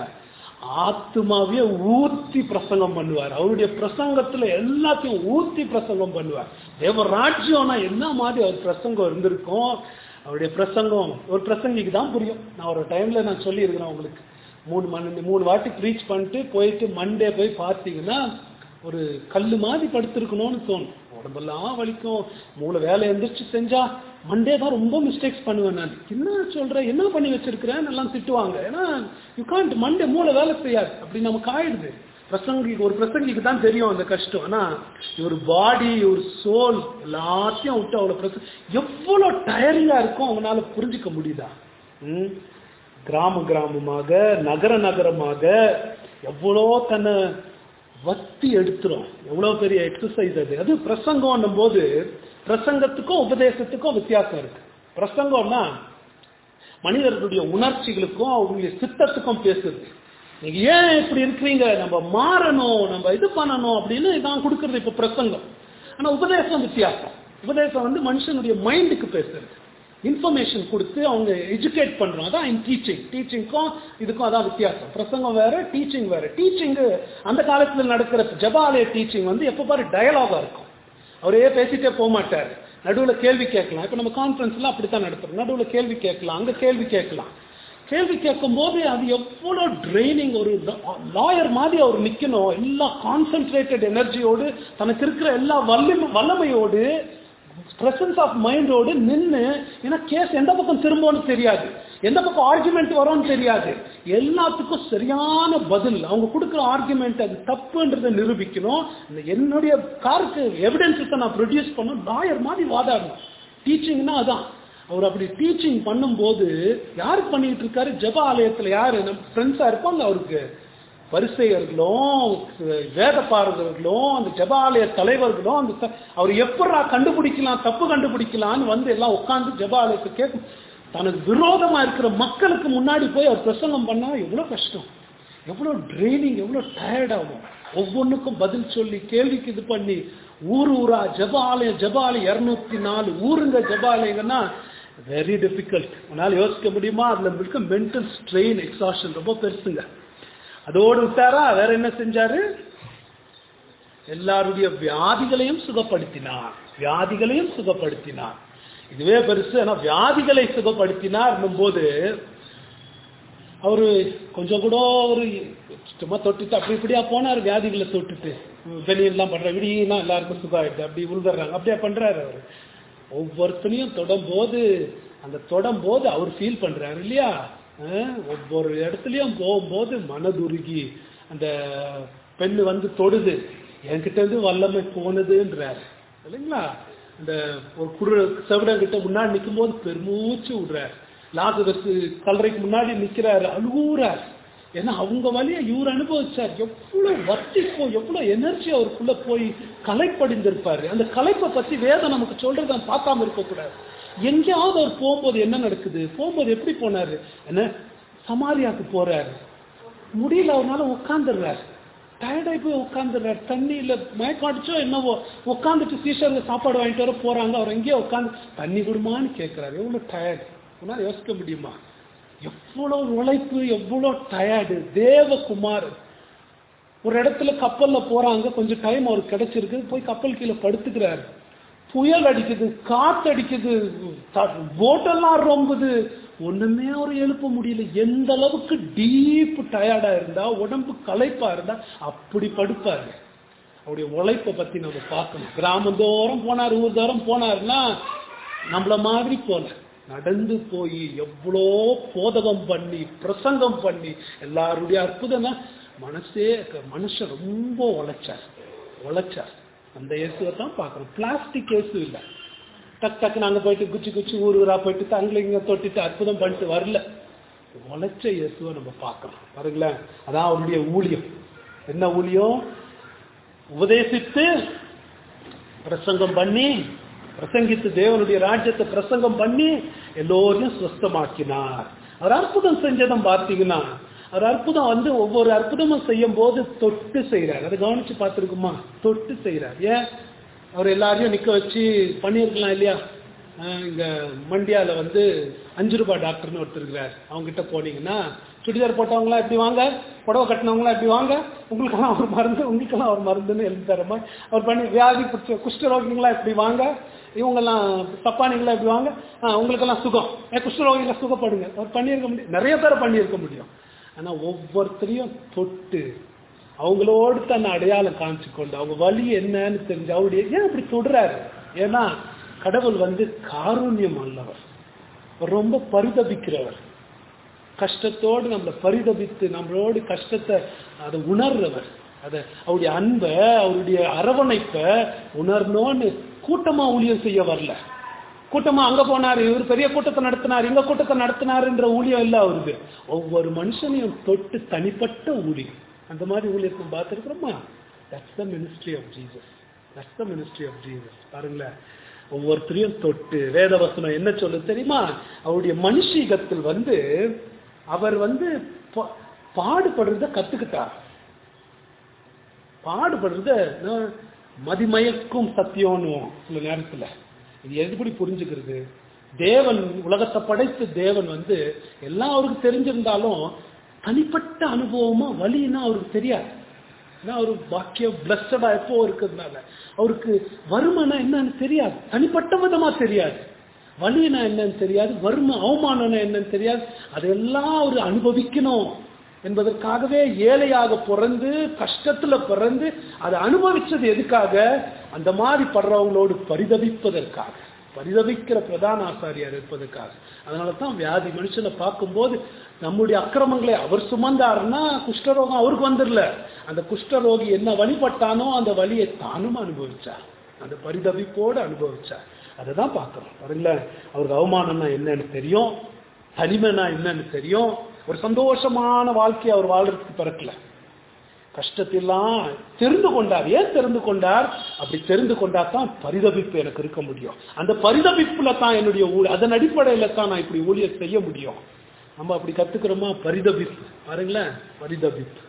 ஆத்மாவே ஊத்தி பிரசங்கம் பண்ணுவார் அவருடைய பிரசங்கத்துல எல்லாத்தையும் ஊத்தி பிரசங்கம் பண்ணுவார் தேவ ராஜ்யம்னா என்ன மாதிரி அவர் பிரசங்கம் இருந்திருக்கும் அவருடைய பிரசங்கம் ஒரு பிரசங்கிக்கு தான் புரியும் நான் ஒரு டைம்ல நான் சொல்லியிருக்கிறேன் உங்களுக்கு மூணு மணி மூணு வாட்டி ப்ரீச் பண்ணிட்டு போயிட்டு மண்டே போய் பார்த்தீங்கன்னா ஒரு கல் மாதிரி படுத்திருக்கணும்னு தோணும் உடம்பெல்லாம் வலிக்கும் மூளை வேலை எந்திரிச்சு செஞ்சா மண்டே தான் ரொம்ப மிஸ்டேக்ஸ் பண்ணுவேன் நான் என்ன சொல்றேன் என்ன பண்ணி வச்சிருக்கிறேன் எல்லாம் திட்டுவாங்க ஏன்னா யூ காண்ட் மண்டே மூளை வேலை செய்யாது அப்படி நமக்கு ஆயிடுது பிரசங்கிக்கு ஒரு பிரசங்கிக்கு தான் தெரியும் அந்த கஷ்டம் ஆனா ஒரு பாடி ஒரு சோல் எல்லாத்தையும் விட்டு அவ்வளவு பிரசங்க எவ்வளவு டயரிங்கா இருக்கும் அவங்களால புரிஞ்சுக்க முடியுதா ம் கிராம கிராமமாக நகர நகரமாக எவ்வளோ தன்னை வத்தி எடுத்துரும் எவ்வளவு பெரிய எக்ஸசைஸ் அது அது பிரசங்கம் போது பிரசங்கத்துக்கும் உபதேசத்துக்கும் வித்தியாசம் இருக்கு பிரசங்கம்னா மனிதர்களுடைய உணர்ச்சிகளுக்கும் அவங்களுடைய சித்தத்துக்கும் பேசுறது நீங்க ஏன் இப்படி இருக்கிறீங்க நம்ம மாறணும் நம்ம இது பண்ணணும் அப்படின்னு நான் கொடுக்கறது இப்ப பிரசங்கம் ஆனா உபதேசம் வித்தியாசம் உபதேசம் வந்து மனுஷனுடைய மைண்டுக்கு பேசுறது இன்ஃபர்மேஷன் கொடுத்து அவங்க எஜுகேட் பண்றோம் அதான் டீச்சிங் டீச்சிங்க்கும் இதுக்கும் அதான் வித்தியாசம் பிரசங்கம் வேற டீச்சிங் வேற டீச்சிங் அந்த காலத்துல நடக்கிற ஜபாலய டீச்சிங் வந்து எப்ப பாரு டயலாகா இருக்கும் அவரே பேசிட்டே போக மாட்டார் நடுவுல கேள்வி கேட்கலாம் இப்ப நம்ம கான்ஃபரன்ஸ்ல அப்படித்தான் நடத்துறோம் நடுவுல கேள்வி கேட்கலாம் அங்க கேள்வி கேட்கலாம் கேள்வி கேட்கும் போது அது எவ்வளவு ட்ரைனிங் ஒரு லாயர் மாதிரி அவர் நிக்கணும் எல்லா கான்சென்ட்ரேட்டட் எனர்ஜியோடு தனக்கு இருக்கிற எல்லா வல்லமை வல்லமையோடு பிரசன்ஸ் ஆஃப் மைண்டோடு நின்று ஏன்னா கேஸ் எந்த பக்கம் திரும்பும்னு தெரியாது எந்த பக்கம் ஆர்குமெண்ட் வரும்னு தெரியாது எல்லாத்துக்கும் சரியான பதில் அவங்க கொடுக்குற ஆர்குமெண்ட் அது தப்புன்றதை நிரூபிக்கணும் இந்த என்னுடைய காருக்கு எவிடன்ஸை நான் ப்ரொடியூஸ் பண்ணும் லாயர் மாதிரி வாதாடணும் டீச்சிங்னா அதான் அவர் அப்படி டீச்சிங் பண்ணும்போது யார் பண்ணிட்டு இருக்காரு ஜப ஆலயத்தில் யாரு நம்ம ஃப்ரெண்ட்ஸா இருப்பாங்க அவருக்கு பரிசெயர்களும் வேத பாரதர்களும் அந்த ஜபாலய தலைவர்களும் அந்த அவர் எப்படா கண்டுபிடிக்கலாம் தப்பு கண்டுபிடிக்கலாம்னு வந்து எல்லாம் உட்காந்து ஜபாலயத்தை கேட்கும் தனக்கு விரோதமா இருக்கிற மக்களுக்கு முன்னாடி போய் அவர் பிரசங்கம் பண்ணா எவ்வளவு கஷ்டம் எவ்வளோ ட்ரைனிங் எவ்வளோ டயர்ட் ஆகும் ஒவ்வொன்றுக்கும் பதில் சொல்லி கேள்விக்கு இது பண்ணி ஊர் ஊரா ஜப ஆலயம் ஜப ஆலயம் இரநூத்தி நாலு ஊருங்க ஜப ஆலயங்கன்னா வெரி டிஃபிகல்ட் உன்னால் யோசிக்க முடியுமா அதில் இருக்க மென்டல் ஸ்ட்ரெயின் எக்ஸாஷன் ரொம்ப பெருசுங்க அதோடு விட்டாரா வேற என்ன செஞ்சாரு எல்லாருடைய வியாதிகளையும் சுகப்படுத்தினார் வியாதிகளையும் சுகப்படுத்தினார் இதுவே பெருசு ஆனா வியாதிகளை சுகப்படுத்தினார் போது அவரு கொஞ்சம் கூட ஒரு சும்மா தொட்டுட்டு அப்படி இப்படியா போனார் வியாதிகளை தொட்டுட்டு வெளியெல்லாம் பண்ற விடியெல்லாம் எல்லாருக்கும் சுகம் ஆயிடுது அப்படி உள்வர்றாங்க அப்படியா பண்றாரு அவரு ஒவ்வொருத்தனையும் தொடும்போது அந்த தொடும்போது அவர் ஃபீல் பண்றாரு இல்லையா அஹ், ஒவ்வொரு இடத்துலயும் போகும்போது மனதுருகி அந்த பெண்ணு வந்து தொடுது என்கிட்ட இருந்து வல்லமை போனதுன்றாரு இல்லைங்களா இந்த ஒரு குரு செவிடங்கிட்ட முன்னாடி நிற்கும் போது பெருமூச்சு விடுறாரு லாசரஸ் கல்லறைக்கு முன்னாடி நிக்கிறாரு அழுகுறார் ஏன்னா அவங்க வழியை இவர் அனுபவிச்சார் எவ்வளவு வர்த்திக்கும் எவ்வளவு எனர்ஜி அவருக்குள்ள போய் கலைப்படிந்திருப்பாரு அந்த கலைப்பை பத்தி வேதம் நமக்கு சொல்றத நம்ம பார்க்காம இருக்கக்கூடாது எங்கேயாவது அவர் போகும்போது என்ன நடக்குது போகும்போது எப்படி போனாரு என்ன சமாரியாக்கு போறாரு முடியல அவனால உட்காந்துடுறாரு டயர்டாகி போய் உட்காந்துடுறாரு தண்ணியில மயக்கம் அடிச்சோ என்னவோ உட்காந்துட்டு சீஷருங்க சாப்பாடு வாங்கிட்டு வர போறாங்க அவர் எங்கேயோ உட்காந்து தண்ணி கொடுமான்னு கேட்கிறாரு எவ்வளவு டயர்டு உன்னால யோசிக்க முடியுமா எவ்வளவு உழைப்பு எவ்வளவு டயர்டு தேவகுமார் ஒரு இடத்துல கப்பல்ல போறாங்க கொஞ்சம் டைம் அவருக்கு கிடைச்சிருக்கு போய் கப்பல் கீழே படுத்துக்கிறாரு புயல் அடிக்குது காத்து அடிக்குது போட்டெல்லாம் ரொம்புது ஒண்ணுமே அவர் எழுப்ப முடியல எந்த அளவுக்கு டீப் டயர்டா இருந்தா உடம்பு களைப்பா இருந்தா அப்படி படுப்பாரு அவருடைய உழைப்பை பத்தி நம்ம பார்க்கணும் கிராமம் தோறும் போனார் ஊர் தோறும் போனாருன்னா நம்மள மாதிரி போல நடந்து போய் எவ்வளோ போதகம் பண்ணி பிரசங்கம் பண்ணி எல்லாருடைய அற்புதம்னா மனசே மனுஷன் ரொம்ப உழைச்சார் உழைச்சார் அந்த இயேசுவை தான் பார்க்கணும் பிளாஸ்டிக் இயேசு இல்லை டக் டக்கு நாங்க போயிட்டு குச்சி குச்சி ஊர் ஊரா போயிட்டு தங்களை இங்க தொட்டிட்டு அற்புதம் பண்ணிட்டு வரல உழைச்ச இயேசுவை நம்ம பார்க்கணும் பாருங்களேன் அதான் அவருடைய ஊழியம் என்ன ஊழியம் உபதேசித்து பிரசங்கம் பண்ணி பிரசங்கித்து தேவனுடைய ராஜ்யத்தை பிரசங்கம் பண்ணி எல்லோரையும் சுஸ்தமாக்கினார் அவர் அற்புதம் செஞ்சதும் பார்த்தீங்கன்னா அவர் அற்புதம் வந்து ஒவ்வொரு அற்புதமும் செய்யும் போது தொட்டு செய்யறார் அதை கவனிச்சு பார்த்துருக்குமா தொட்டு செய்யறார் ஏன் அவர் எல்லாரையும் நிக்க வச்சு பண்ணியிருக்கலாம் இல்லையா ஆஹ் இங்க மண்டியால வந்து அஞ்சு ரூபாய் டாக்டர்னு ஒருத்தர் இருக்கிறார் அவங்க கிட்ட போனீங்கன்னா சுடிதார் போட்டவங்களா எப்படி வாங்க புடவை கட்டினவங்களா எப்படி வாங்க உங்களுக்கெல்லாம் ஒரு மருந்து உங்களுக்கெல்லாம் ஒரு மருந்துன்னு எழுதி தர மாதிரி அவர் பண்ணி வியாதி பிடிச்ச குஷ்டரோகிங்களா எப்படி வாங்க இவங்கெல்லாம் தப்பானிங்களா எப்படி வாங்க ஆ உங்களுக்கெல்லாம் சுகம் ஏன் குஷ்டரோகிகளை சுகப்படுங்க அவர் பண்ணியிருக்க முடியும் நிறைய பேரை பண்ணியிருக்க முடியும் ஆனா ஒவ்வொருத்தரையும் தொட்டு அவங்களோடு தன்னை அடையாளம் காமிச்சு கொண்டு அவங்க வழி என்னன்னு தெரிஞ்சு அவருடைய ஏன் அப்படி தொடுறாரு ஏன்னா கடவுள் வந்து காருண்யம் அல்லவர் அவர் ரொம்ப பரிதபிக்கிறவர் கஷ்டத்தோடு நம்மளை பரிதபித்து நம்மளோடு கஷ்டத்தை அதை உணர்றவர் அதை அவருடைய அன்பை அவருடைய அரவணைப்பை உணரணும்னு கூட்டமா ஊழியம் செய்ய வரல கூட்டமா அங்க போனாரு இவர் பெரிய கூட்டத்தை நடத்தினார் இங்க கூட்டத்தை நடத்தினாருன்ற ஊழியம் இல்ல அவருக்கு ஒவ்வொரு மனுஷனையும் தொட்டு தனிப்பட்ட ஊழியம் அந்த மாதிரி ஊழியத்தை நம்ம பார்த்துருக்கிறோமா that's the ministry of Jesus that's the ministry of Jesus பாருங்களேன் ஒவ்வொருத்தரையும் தொட்டு வேதவசனம் என்ன சொல்லு தெரியுமா அவருடைய மனுஷீகத்தில் வந்து அவர் வந்து பா- பாடுபடுறத கத்துக்கிட்டார் பாடுபடுறத நான் மதிமயக்கும் சத்தியம்னு சில நேரத்துல இது எப்படி புரிஞ்சுக்கிறது தேவன் உலகத்தை படைத்த தேவன் வந்து எல்லாம் அவருக்கு தெரிஞ்சிருந்தாலும் தனிப்பட்ட அனுபவமா வலின்னா அவருக்கு தெரியாது ஏன்னா அவரு பாக்கியம் பிளஸ்டடா எப்போ இருக்கிறதுனால அவருக்கு வறுமைனா என்னன்னு தெரியாது தனிப்பட்ட விதமா தெரியாது வலினா என்னன்னு தெரியாது வறுமை அவமானம்னா என்னன்னு தெரியாது அதெல்லாம் அவர் அனுபவிக்கணும் என்பதற்காகவே ஏழையாக பிறந்து கஷ்டத்துல பிறந்து அதை அனுபவிச்சது எதுக்காக அந்த மாதிரி படுறவங்களோடு பரிதபிப்பதற்காக பரிதபிக்கிற பிரதான ஆசாரியார் இருப்பதற்காக அதனால தான் வியாதி மனுஷனை பார்க்கும்போது நம்முடைய அக்கிரமங்களை அவர் சுமந்தாருன்னா குஷ்டரோகம் அவருக்கு வந்துடல அந்த குஷ்டரோகி என்ன வழிபட்டானோ அந்த வழியை தானும் அனுபவிச்சார் அந்த பரிதபிப்போடு அனுபவிச்சார் அதை தான் பார்க்கறோம் பாருங்களேன் அவருக்கு அவமானம்னா என்னன்னு தெரியும் தனிமைனா என்னன்னு தெரியும் ஒரு சந்தோஷமான வாழ்க்கையை அவர் வாழ்றதுக்கு பிறக்கல கஷ்டத்தெல்லாம் தெரிந்து கொண்டார் ஏன் தெரிந்து கொண்டார் அப்படி தெரிந்து கொண்டா தான் பரிதபிப்பு எனக்கு இருக்க முடியும் அந்த பரிதபிப்புல தான் என்னுடைய ஊழி அதன் அடிப்படையில தான் நான் இப்படி ஊழியர் செய்ய முடியும் நம்ம அப்படி கத்துக்கிறோமா பரிதபிப்பு பாருங்களேன் பரிதபிப்பு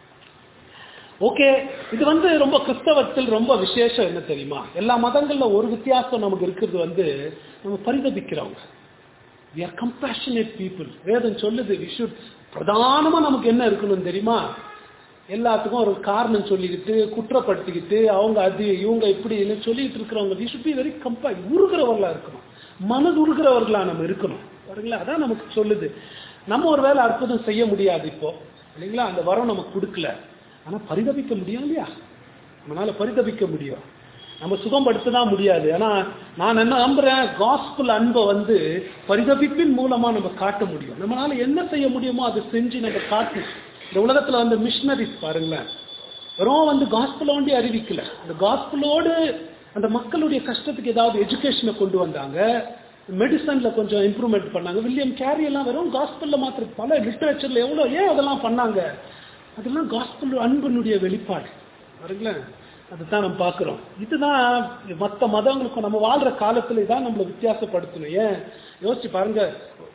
ஓகே இது வந்து ரொம்ப கிறிஸ்தவத்தில் ரொம்ப விசேஷம் என்ன தெரியுமா எல்லா மதங்கள்ல ஒரு வித்தியாசம் நமக்கு இருக்கிறது வந்து நம்ம பரிதபிக்கிறவங்க we are compassionate people வேதம் சொல்லுது we should பிரதானமா நமக்கு என்ன இருக்கணும் தெரியுமா எல்லாத்துக்கும் ஒரு காரணம் சொல்லிக்கிட்டு குற்றப்படுத்திக்கிட்டு அவங்க அது இவங்க இப்படின்னு சொல்லிட்டு இருக்கிறவங்க we should be very கம்பா உருகிறவர்களா இருக்கணும் மனது உருகிறவர்களா நம்ம இருக்கணும் பாருங்களா அதான் நமக்கு சொல்லுது நம்ம ஒரு வேலை அற்புதம் செய்ய முடியாது இப்போ இல்லைங்களா அந்த வரம் நமக்கு கொடுக்கல ஆனா பரிதபிக்க முடியும் இல்லையா நம்மளால பரிதபிக்க முடியும் நம்ம சுகப்படுத்த தான் முடியாது ஆனா நான் என்ன நம்புறேன் காஸ்பிள் அன்பை வந்து பரிதபிப்பின் மூலமா நம்ம காட்ட முடியும் நம்மளால என்ன செய்ய முடியுமோ அதை செஞ்சு நம்ம காட்டணும் இந்த உலகத்துல வந்து மிஷினரிஸ் பாருங்களேன் வெறும் வந்து காஸ்பிள் ஒண்டி அறிவிக்கல அந்த காஸ்பிளோடு அந்த மக்களுடைய கஷ்டத்துக்கு ஏதாவது எஜுகேஷனை கொண்டு வந்தாங்க மெடிசன்ல கொஞ்சம் இம்ப்ரூவ்மெண்ட் பண்ணாங்க வில்லியம் கேரி எல்லாம் வெறும் காஸ்பிள்ல மாத்திரம் பல லிட்டரேச்சர்ல எவ்வளவு ஏன் அதெல்லாம் பண்ணாங்க அதெல்லாம் காஸ்பிள் அன்பினுடைய வெளிப்பாடு பாருங்களேன் அதுதான் நம்ம பார்க்கிறோம் இதுதான் மற்ற மதங்களுக்கும் நம்ம வாழ்ற காலத்துல இதான் நம்மளை வித்தியாசப்படுத்தணும் ஏன் யோசிச்சு பாருங்க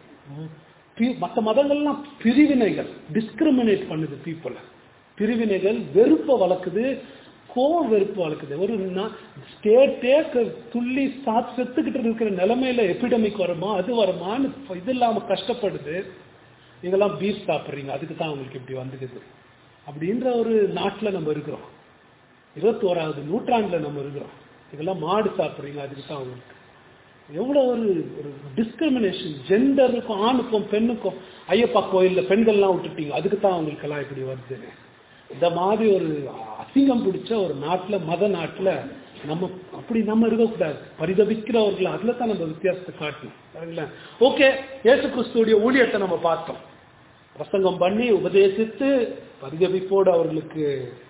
மற்ற மதங்கள்லாம் பிரிவினைகள் டிஸ்கிரிமினேட் பண்ணுது பீப்புளை பிரிவினைகள் வெறுப்பை வளர்க்குது கோ வெறுப்பு வளர்க்குது ஒரு ஸ்டேட்டே துள்ளி சாத் செத்துக்கிட்டு இருக்கிற நிலைமையில எபிடமிக் வருமா அது வருமான்னு இது இல்லாம கஷ்டப்படுது நீங்கெல்லாம் பீஃப் சாப்பிட்றீங்க அதுக்கு தான் உங்களுக்கு இப்படி வந்துக்குது அப்படின்ற ஒரு நாட்டில் நம்ம இருக்கிறோம் இருபத்தோராவது நூற்றாண்டுல நம்ம இருக்கிறோம் இதெல்லாம் மாடு சாப்பிட்றீங்க அதுக்கு தான் அவங்களுக்கு எவ்வளோ ஒரு ஒரு டிஸ்கிரிமினேஷன் ஜெண்டருக்கும் ஆணுக்கும் பெண்ணுக்கும் ஐயப்பா கோயிலில் பெண்கள்லாம் விட்டுட்டீங்க அதுக்கு தான் அவங்களுக்கெல்லாம் இப்படி வருது இந்த மாதிரி ஒரு அசிங்கம் பிடிச்ச ஒரு நாட்டில் மத நாட்டில் நம்ம அப்படி நம்ம இருக்கக்கூடாது பரிதபிக்கிறவர்கள் அதில் தான் நம்ம வித்தியாசத்தை காட்டணும் சரிங்களா ஓகே ஏசு கிறிஸ்துடைய ஊழியத்தை நம்ம பார்த்தோம் பிரசங்கம் பண்ணி உபதேசித்து பரிதபிப்போடு அவர்களுக்கு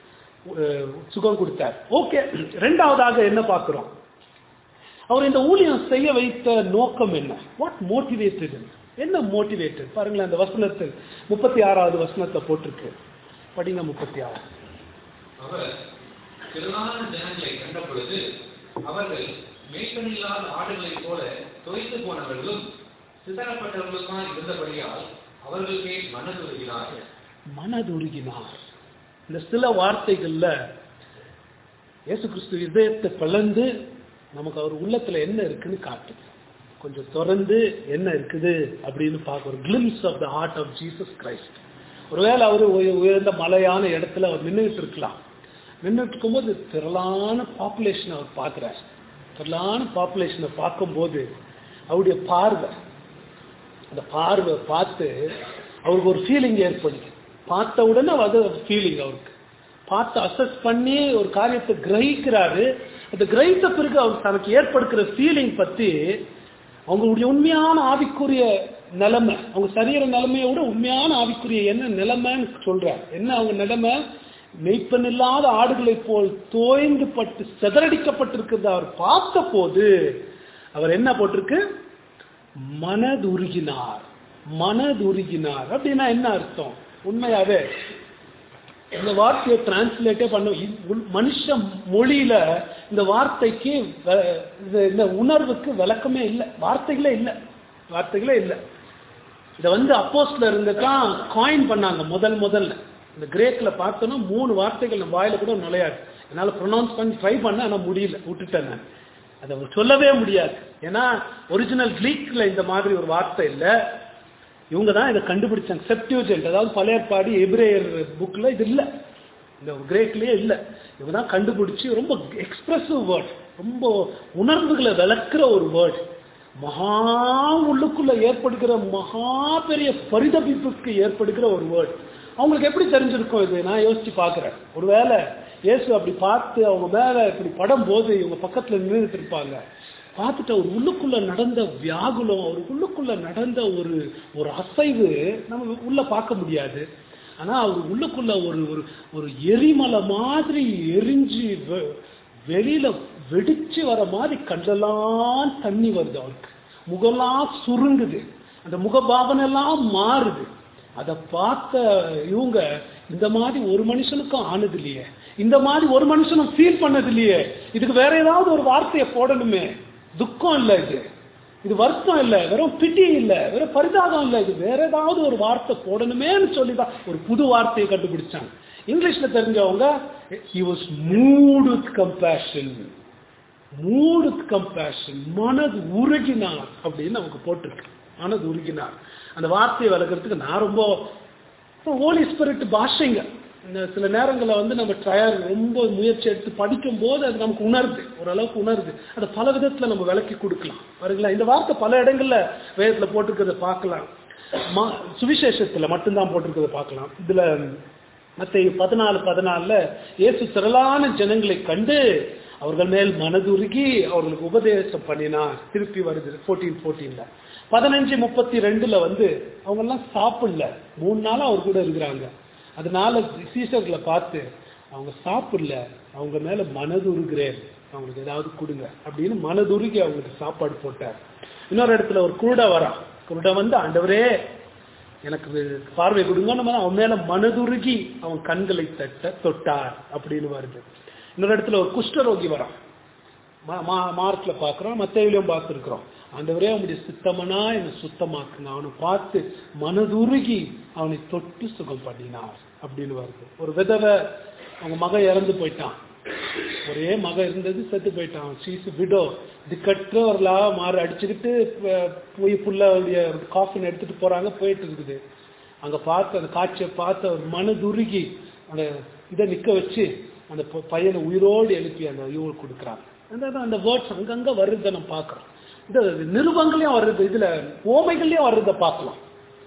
சுகம் கொடுத்தார் ஓகே ரெண்டாவதாக என்ன பார்க்கிறோம் அவர் இந்த ஊழியம் செய்ய வைத்த நோக்கம் என்ன வாட் மோட்டிவேட்டட் என்ன மோட்டிவேட்டட் பாருங்களேன் அந்த வசனத்தில் முப்பத்தி ஆறாவது வசனத்தை போட்டிருக்கு படிங்க முப்பத்தி ஆறு அவர் திரளான ஜனங்களை கண்ட பொழுது அவர்கள் மேய்ப்பனில்லாத ஆடுகளைப் போல தொய்ந்து போனவர்களும் சிதறப்பட்டவர்களுமாய் இருந்தபடியால் அவர்கள் மேல் மனதுருகினார் மனதுருகினார் இந்த சில வார்த்தைகள்ல இயேசு கிறிஸ்து இதயத்தை பிளந்து நமக்கு அவர் உள்ளத்துல என்ன இருக்குன்னு காட்டுது கொஞ்சம் திறந்து என்ன இருக்குது அப்படின்னு பார்க்க ஒரு glimpse of the heart of Jesus Christ ஒருவேளை அவர் உயர்ந்த மலையான இடத்துல அவர் நின்றுட்டு இருக்கலாம் நின்றுட்டு இருக்கும்போது திரளான பாப்புலேஷன் அவர் பார்க்குறார் திரளான பாப்புலேஷனை பார்க்கும்போது அவருடைய பார்வை அந்த பார்வை பார்த்து அவருக்கு ஒரு ஃபீலிங் ஏற்படுது பார்த்த உடனே அது ஃபீலிங் அவருக்கு பார்த்து அசஸ் பண்ணி ஒரு காரியத்தை கிரகிக்கிறாரு அந்த கிரகித்த பிறகு அவர் தனக்கு ஏற்படுக்கிற ஃபீலிங் பத்தி அவங்களுடைய உண்மையான ஆவிக்குரிய நிலைமை அவங்க சரீர நிலைமையை விட உண்மையான ஆவிக்குரிய என்ன நிலைமைன்னு சொல்றார் என்ன அவங்க நிலைமை மெய்ப்பன் இல்லாத ஆடுகளை போல் தோய்ந்து பட்டு சிதறடிக்கப்பட்டிருக்கிறத அவர் பார்த்த போது அவர் என்ன போட்டிருக்கு மனதுருகினார் மனதுருகினார் அப்படின்னா என்ன அர்த்தம் உண்மையாவே இந்த வார்த்தையை டிரான்ஸ்லேட்டே பண்ண மனுஷ மொழியில இந்த வார்த்தைக்கு இந்த உணர்வுக்கு விளக்கமே இல்லை வார்த்தைகளே இல்லை வார்த்தைகளே இல்லை இதை வந்து அப்போஸ்ல இருந்து தான் காயின் பண்ணாங்க முதல் முதல்ல இந்த கிரேக்ல பார்த்தோன்னா மூணு வார்த்தைகள் நம்ம வாயில கூட நுழையாது என்னால ப்ரொனவுன்ஸ் பண்ணி ட்ரை பண்ண ஆனால் முடியல விட்டுட்டேன் நான் அதை சொல்லவே முடியாது ஏன்னா ஒரிஜினல் கிரீக்ல இந்த மாதிரி ஒரு வார்த்தை இல்லை இவங்க தான் இதை கண்டுபிடிச்சாங்க செப்டியூஜென்ட் அதாவது பழையற்பாடி எபிரேயர் புக்கில் இது இல்லை இந்த கிரேக்லேயே இல்லை இவங்க தான் கண்டுபிடிச்சி ரொம்ப எக்ஸ்பிரசிவ் வேர்ட் ரொம்ப உணர்வுகளை விளக்குற ஒரு வேர்ட் மகா உள்ளுக்குள்ள ஏற்படுகிற மகா பெரிய பரிதபிப்புக்கு ஏற்படுகிற ஒரு வேர்ட் அவங்களுக்கு எப்படி தெரிஞ்சிருக்கும் இது நான் யோசிச்சு பார்க்குறேன் ஒருவேளை இயேசு அப்படி பார்த்து அவங்க மேலே இப்படி படம் போது இவங்க பக்கத்தில் நின்றுட்டு இருப்பாங்க பார்த்துட்டு அவர் உள்ளுக்குள்ள நடந்த வியாகுலம் அவர் உள்ளுக்குள்ள நடந்த ஒரு ஒரு அசைவு நம்ம உள்ள பார்க்க முடியாது ஆனா அவர் உள்ளுக்குள்ள ஒரு ஒரு ஒரு எரிமலை மாதிரி எரிஞ்சு வெளியில வெடிச்சு வர மாதிரி கண்டெல்லாம் தண்ணி வருது அவருக்கு முகெல்லாம் சுருங்குது அந்த முகபாவனெல்லாம் மாறுது அதை பார்த்த இவங்க இந்த மாதிரி ஒரு மனுஷனுக்கும் ஆனது இல்லையே இந்த மாதிரி ஒரு மனுஷனும் ஃபீல் பண்ணது இல்லையே இதுக்கு வேற ஏதாவது ஒரு வார்த்தையை போடணுமே துக்கம் இல்லை இது இது வருத்தம் இல்லை வெறும் பிட்டி இல்லை வெறும் பரிதாபம் இல்லை இது வேற ஏதாவது ஒரு வார்த்தை போடணுமேன்னு சொல்லி தான் ஒரு புது வார்த்தையை கண்டுபிடிச்சாங்க இங்கிலீஷ்ல தெரிஞ்சவங்க he was moved with compassion moved with compassion மனது உருகினார் அப்படின்னு நமக்கு போட்டிருக்கு மனது உருகினார் அந்த வார்த்தையை விளக்குறதுக்கு நான் ரொம்ப ஹோலி ஸ்பிரிட் பாஷைங்க இந்த சில நேரங்களில் வந்து நம்ம ட்ரையர் ரொம்ப முயற்சி எடுத்து படிக்கும் போது அது நமக்கு உணருது ஓரளவுக்கு உணருது அதை பல விதத்தில் நம்ம விளக்கி கொடுக்கலாம் பாருங்களா இந்த வார்த்தை பல இடங்கள்ல வேதத்தில் போட்டிருக்கிறத பார்க்கலாம் ம- சுவிசேஷத்துல மட்டும்தான் போட்டிருக்கிறத பார்க்கலாம் இதுல மத்த பதினாலு பதினாலுல இயேசு திரளான ஜனங்களை கண்டு அவர்கள் மேல் மனதுருகி அவர்களுக்கு உபதேசம் பண்ணினார் திருப்பி வருது ஃபோர்டீன் ஃபோர்டீன்ல பதினஞ்சு முப்பத்தி ரெண்டுல வந்து அவங்க எல்லாம் சாப்பிடல மூணு நாளா அவர் கூட இருக்கிறாங்க அதனால சீசர்களை பார்த்து அவங்க சாப்பிடல அவங்க மேல மனதுருகிறேன் அவங்களுக்கு ஏதாவது கொடுங்க அப்படின்னு மனதுருகி அவங்களுக்கு சாப்பாடு போட்டார் இன்னொரு இடத்துல ஒரு குருடை வரான் குருடை வந்து ஆண்டவரே எனக்கு பார்வை கொடுங்கன்னு அவன் மேல மனதுருகி அவன் கண்களை தட்ட தொட்டார் அப்படின்னு வருது இன்னொரு இடத்துல ஒரு குஷ்டரோகி வரான் மா- மா- மார்க்ல பாக்குறோம் மத்தையிலும் பார்த்துருக்குறோம் ஆண்டவரே அவனுடைய சித்தமனா என்னை சுத்தமாக்குங்க அவனை பார்த்து மனதுருகி அவனை தொட்டு சுகம் பண்ணினார் அப்படின்னு வருது ஒரு விதவை அவங்க மகன் இறந்து போயிட்டான் ஒரே மகன் இருந்தது செத்து போயிட்டான் சீசு விடோ திக்கற்றவர்களா மாறு அடிச்சுக்கிட்டு ப- போய் புள்ள அவருடைய காஃபின் எடுத்துட்டு போறாங்க போயிட்டு இருக்குது அங்க பார்த்து அந்த காட்சியை பார்த்து அவர் மனதுருகி அந்த இதை நிக்க வச்சு அந்த ப- பையனை உயிரோடு எழுப்பி அந்த இவங்களுக்கு கொடுக்குறாங்க அந்த அந்த வேர்ட்ஸ் அங்கங்க வருதை நம்ம பார்க்குறோம் இந்த நிருபங்களையும் வருது இதுல ஓமைகள்லயும் வர்றதை பார்க்கலாம்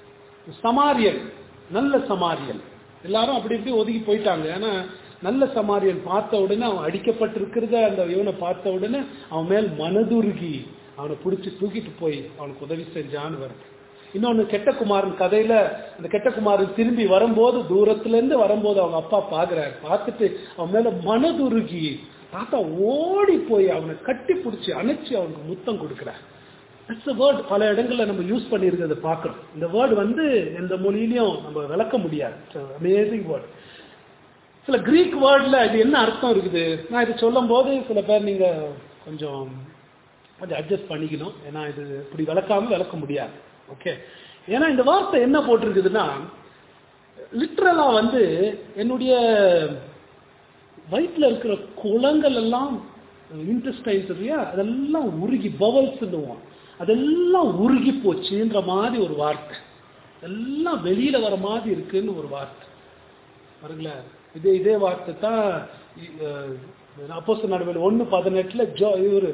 சமாரியன் நல்ல சமாரியன் எல்லாரும் அப்படி இப்படி ஒதுங்கி போயிட்டாங்க ஏன்னா நல்ல சமாரியன் பார்த்த உடனே அவன் அடிக்கப்பட்டிருக்கிறத அந்த இவனை பார்த்த உடனே அவன் மேல் மனதுருகி அவனை பிடிச்சி தூக்கிட்டு போய் அவனுக்கு உதவி செஞ்சான்னு வருது இன்னொன்னு கெட்ட குமாரன் கதையில அந்த கெட்ட குமாரன் திரும்பி வரும்போது தூரத்துல இருந்து வரும்போது அவங்க அப்பா பாக்குறாரு பார்த்துட்டு அவன் மேல மனதுருகி தாத்தா ஓடி போய் அவனை கட்டி பிடிச்சி அணைச்சு அவனுக்கு முத்தம் கொடுக்குறார் இட்ஸ் வேர்ட் பல இடங்கள்ல நம்ம யூஸ் பண்ணியிருக்கிறத பார்க்குறோம் இந்த வேர்டு வந்து எந்த மொழியிலையும் நம்ம விளக்க முடியாது அமேசிங் வேர்ட் சில கிரீக் வேர்ட்ல இது என்ன அர்த்தம் இருக்குது நான் இது சொல்லும் போது சில பேர் நீங்க கொஞ்சம் கொஞ்சம் அட்ஜஸ்ட் பண்ணிக்கணும் ஏன்னா இது இப்படி விளக்காம விளக்க முடியாது ஓகே ஏன்னா இந்த வார்த்தை என்ன போட்டிருக்குதுன்னா லிட்ரலா வந்து என்னுடைய வயிற்றுல இருக்கிற குளங்கள் எல்லாம் இன்டெஸ்டைன்ஸ் இல்லையா அதெல்லாம் உருகி பவல்ஸ் அதெல்லாம் உருகி போச்சுன்ற மாதிரி ஒரு வார்த்தை எல்லாம் வெளியில வர மாதிரி இருக்குன்னு ஒரு வார்த்தை பாருங்களேன் இதே இதே வார்த்தை தான் அப்போஸ் நடுவில் ஒன்று பதினெட்டுல ஜோ இவரு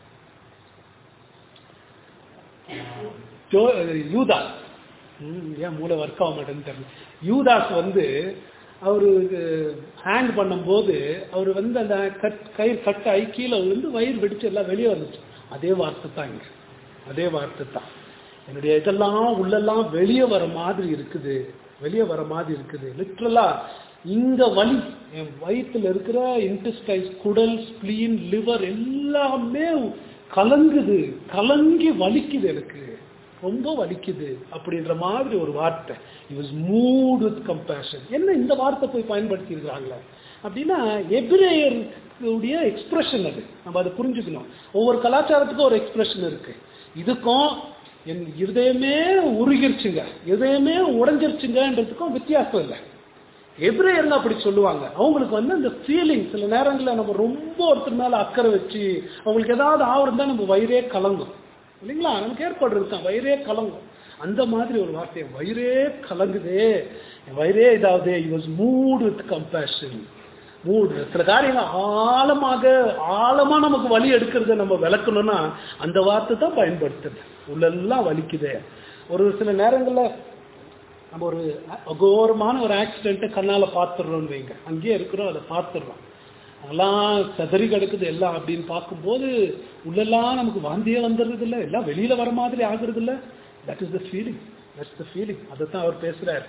ஜோ யூதாஸ் ம், ஏன் மூளை ஒர்க் ஆக மாட்டேன்னு தெரியல யூதாஸ் வந்து அவரு ஹேங் பண்ணும்போது அவர் வந்து அந்த கட் கயிறு கட் ஆகி கீழே விழுந்து வயிறு வெடிச்சு எல்லாம் வெளியே வந்துச்சு அதே வார்த்தை தான் இங்க அதே வார்த்தை தான் என்னுடைய இதெல்லாம் உள்ளெல்லாம் வெளியே வர மாதிரி இருக்குது வெளியே வர மாதிரி இருக்குது லிட்ரலா இங்க வலி என் வயிற்றுல இருக்கிற இன்டெஸ்டைன்ஸ் குடல் ஸ்பிளீன் லிவர் எல்லாமே கலங்குது கலங்கி வலிக்குது எனக்கு ரொம்ப வலிக்குது அப்படின்ற மாதிரி ஒரு வார்த்தை இஸ் மூட் வித் கம்பேஷன் என்ன இந்த வார்த்தை போய் பயன்படுத்தி இருக்கிறாங்களே அப்படின்னா எபிரேயருடைய எக்ஸ்பிரஷன் அது நம்ம அதை புரிஞ்சுக்கணும் ஒவ்வொரு கலாச்சாரத்துக்கும் ஒரு எக்ஸ்பிரஷன் இருக்கு இதுக்கும் என் இருதயமே உருகிருச்சுங்க இதயமே உடஞ்சிருச்சுங்கன்றதுக்கும் வித்தியாசம் இல்லை எப்ரேயர்ல அப்படி சொல்லுவாங்க அவங்களுக்கு வந்து அந்த ஃபீலிங் சில நேரங்களில் நம்ம ரொம்ப ஒருத்தர் மேல அக்கறை வச்சு அவங்களுக்கு ஏதாவது ஆவரம் நம்ம வயிறே கலங்கும் இல்லைங்களா நமக்கு ஏற்பாடு இருக்கான் வயிறே கலங்கும் அந்த மாதிரி ஒரு வார்த்தை என் வயிறே கலங்குதே என் வயிறே இதாவது he was moved with compassion moved சில காரியங்கள் ஆழமாக ஆழமா நமக்கு வலி எடுக்கிறத நம்ம விளக்கணும்னா அந்த வார்த்தை தான் பயன்படுத்துது உள்ளெல்லாம் வலிக்குதே ஒரு சில நேரங்கள்ல நம்ம ஒரு அகோரமான ஒரு ஆக்சிடென்ட்டை கண்ணால பார்த்துடுறோம்னு வைங்க அங்கேயே இருக்கிறோம் அதை பார்த்துடுறோம் அதெல்லாம் செதறி கிடக்குது எல்லாம் அப்படின்னு பார்க்கும்போது உள்ளெல்லாம் நமக்கு வாந்தியே வந்துடுறது இல்லை எல்லாம் வெளியில வர மாதிரி ஆகுறது இல்லை that is the feeling that's the feeling அதை தான் அவர் பேசுறாரு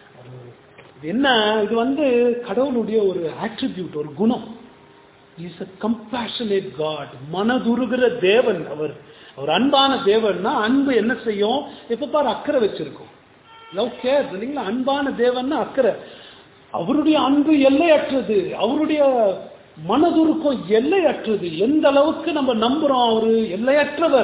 இது என்ன இது வந்து கடவுளுடைய ஒரு ஆட்ரிபியூட் ஒரு குணம் இஸ் அ கம்பேஷனேட் காட் மனதுருகிற தேவன் அவர் அவர் அன்பான தேவன்னா அன்பு என்ன செய்யும் எப்ப பாரு அக்கறை வச்சிருக்கும் லவ் கேர் இல்லைங்களா அன்பான தேவன்னா அக்கறை அவருடைய அன்பு எல்லையற்றது அவருடைய மனதுருக்கம் எல்லையற்றது எந்த அளவுக்கு நம்ம நம்புறோம் அவரு எல்லையற்றவர்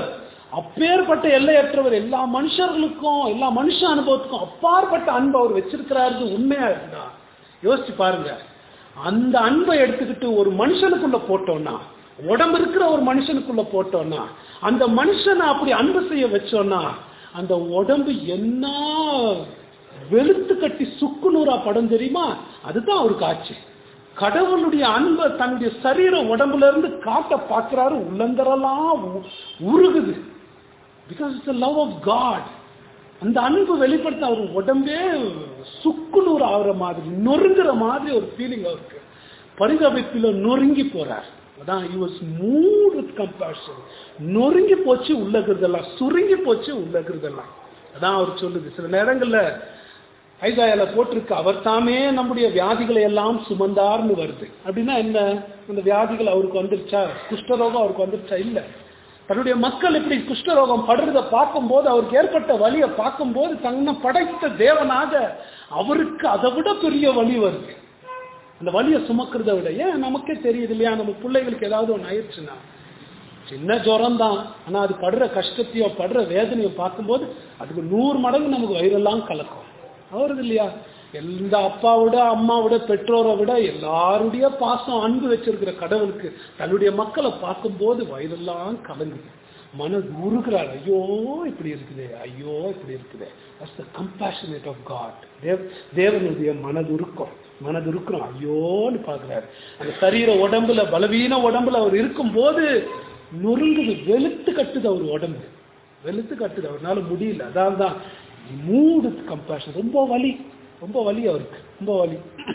அப்பேற்பட்ட எல்லையற்றவர் எல்லா மனுஷர்களுக்கும் எல்லா மனுஷ அனுபவத்துக்கும் அப்பாற்பட்ட அன்பு அவர் வச்சிருக்கிறாரு உண்மையா இருந்தா யோசிச்சு பாருங்க அந்த அன்பை எடுத்துக்கிட்டு ஒரு மனுஷனுக்குள்ள போட்டோம்னா உடம்பு இருக்கிற ஒரு மனுஷனுக்குள்ள போட்டோம்னா அந்த மனுஷனை அப்படி அன்பு செய்ய வச்சோம்னா அந்த உடம்பு என்ன வெளுத்து கட்டி சுக்குநூறா படம் தெரியுமா அதுதான் அவருக்கு ஆச்சு கடவுளுடைய அன்பை தன்னுடைய சரீர உடம்புல இருந்து காட்ட பார்க்கிறாரு உள்ளந்தரெல்லாம் உ- உருகுது because it's love of God அந்த அன்பு வெளிப்படுத்த அவர் உடம்பே சுக்குநூறு ஆகுற மாதிரி நொறுங்குற மாதிரி ஒரு ஃபீலிங் அவருக்கு பரிதவிப்பில் நொறுங்கி போறார் அதான் he was moved with compassion நொறுங்கி போச்சு உள்ளகிறதெல்லாம் சுருங்கி போச்சு உள்ளகிறதெல்லாம் அதான் அவர் சொல்லுது சில நேரங்கள்ல ஐசாயால போட்டிருக்கு அவர் தாமே நம்முடைய வியாதிகளை எல்லாம் சுமந்தார்னு வருது அப்படின்னா என்ன அந்த வியாதிகள் அவருக்கு வந்துருச்சா குஷ்டரோகம் அவருக்கு வந்துருச்சா இல்ல தன்னுடைய மக்கள் இப்படி குஷ்டரோகம் படுறத பார்க்கும்போது அவருக்கு ஏற்பட்ட வலியை பார்க்கும்போது தன்னை படைத்த தேவனாக அவருக்கு அதை விட பெரிய வலி வருது அந்த வலியை சுமக்கிறத விட ஏன் நமக்கே தெரியுது இல்லையா நம்ம பிள்ளைகளுக்கு ஏதாவது ஒன்று ஆயிடுச்சுன்னா சின்ன ஜுரம் தான் ஆனா அது படுற கஷ்டத்தையோ படுற வேதனையோ பார்க்கும்போது அதுக்கு நூறு மடங்கு நமக்கு வயிறெல்லாம் கலக்கும் அவரது இல்லையா எந்த அப்பாவோட அம்மாவோட பெற்றோரை விட எல்லாருடைய பாசம் அன்பு வச்சிருக்கிற கடவுளுக்கு தன்னுடைய மக்களை பார்க்கும்போது வயிறெல்லாம் கலங்குது மனது உருகிறார் ஐயோ இப்படி இருக்குதே ஐயோ இப்படி இருக்குதே that's the compassionate of God Dev தேவனுடைய மனதுருக்கம் மனதுருக்கம் ஐயோன்னு பார்க்கிறாரு அந்த சரீர உடம்புல பலவீன உடம்புல அவர் இருக்கும்போது நொறுங்குது வெளுத்து கட்டுது அவர் உடம்பு வெளுத்து கட்டுது அவர்னால முடியல அதான் தான் மூடு கம்பேஷன் ரொம்ப வலி ரொம்ப வலி அவருக்கு ரொம்ப வலி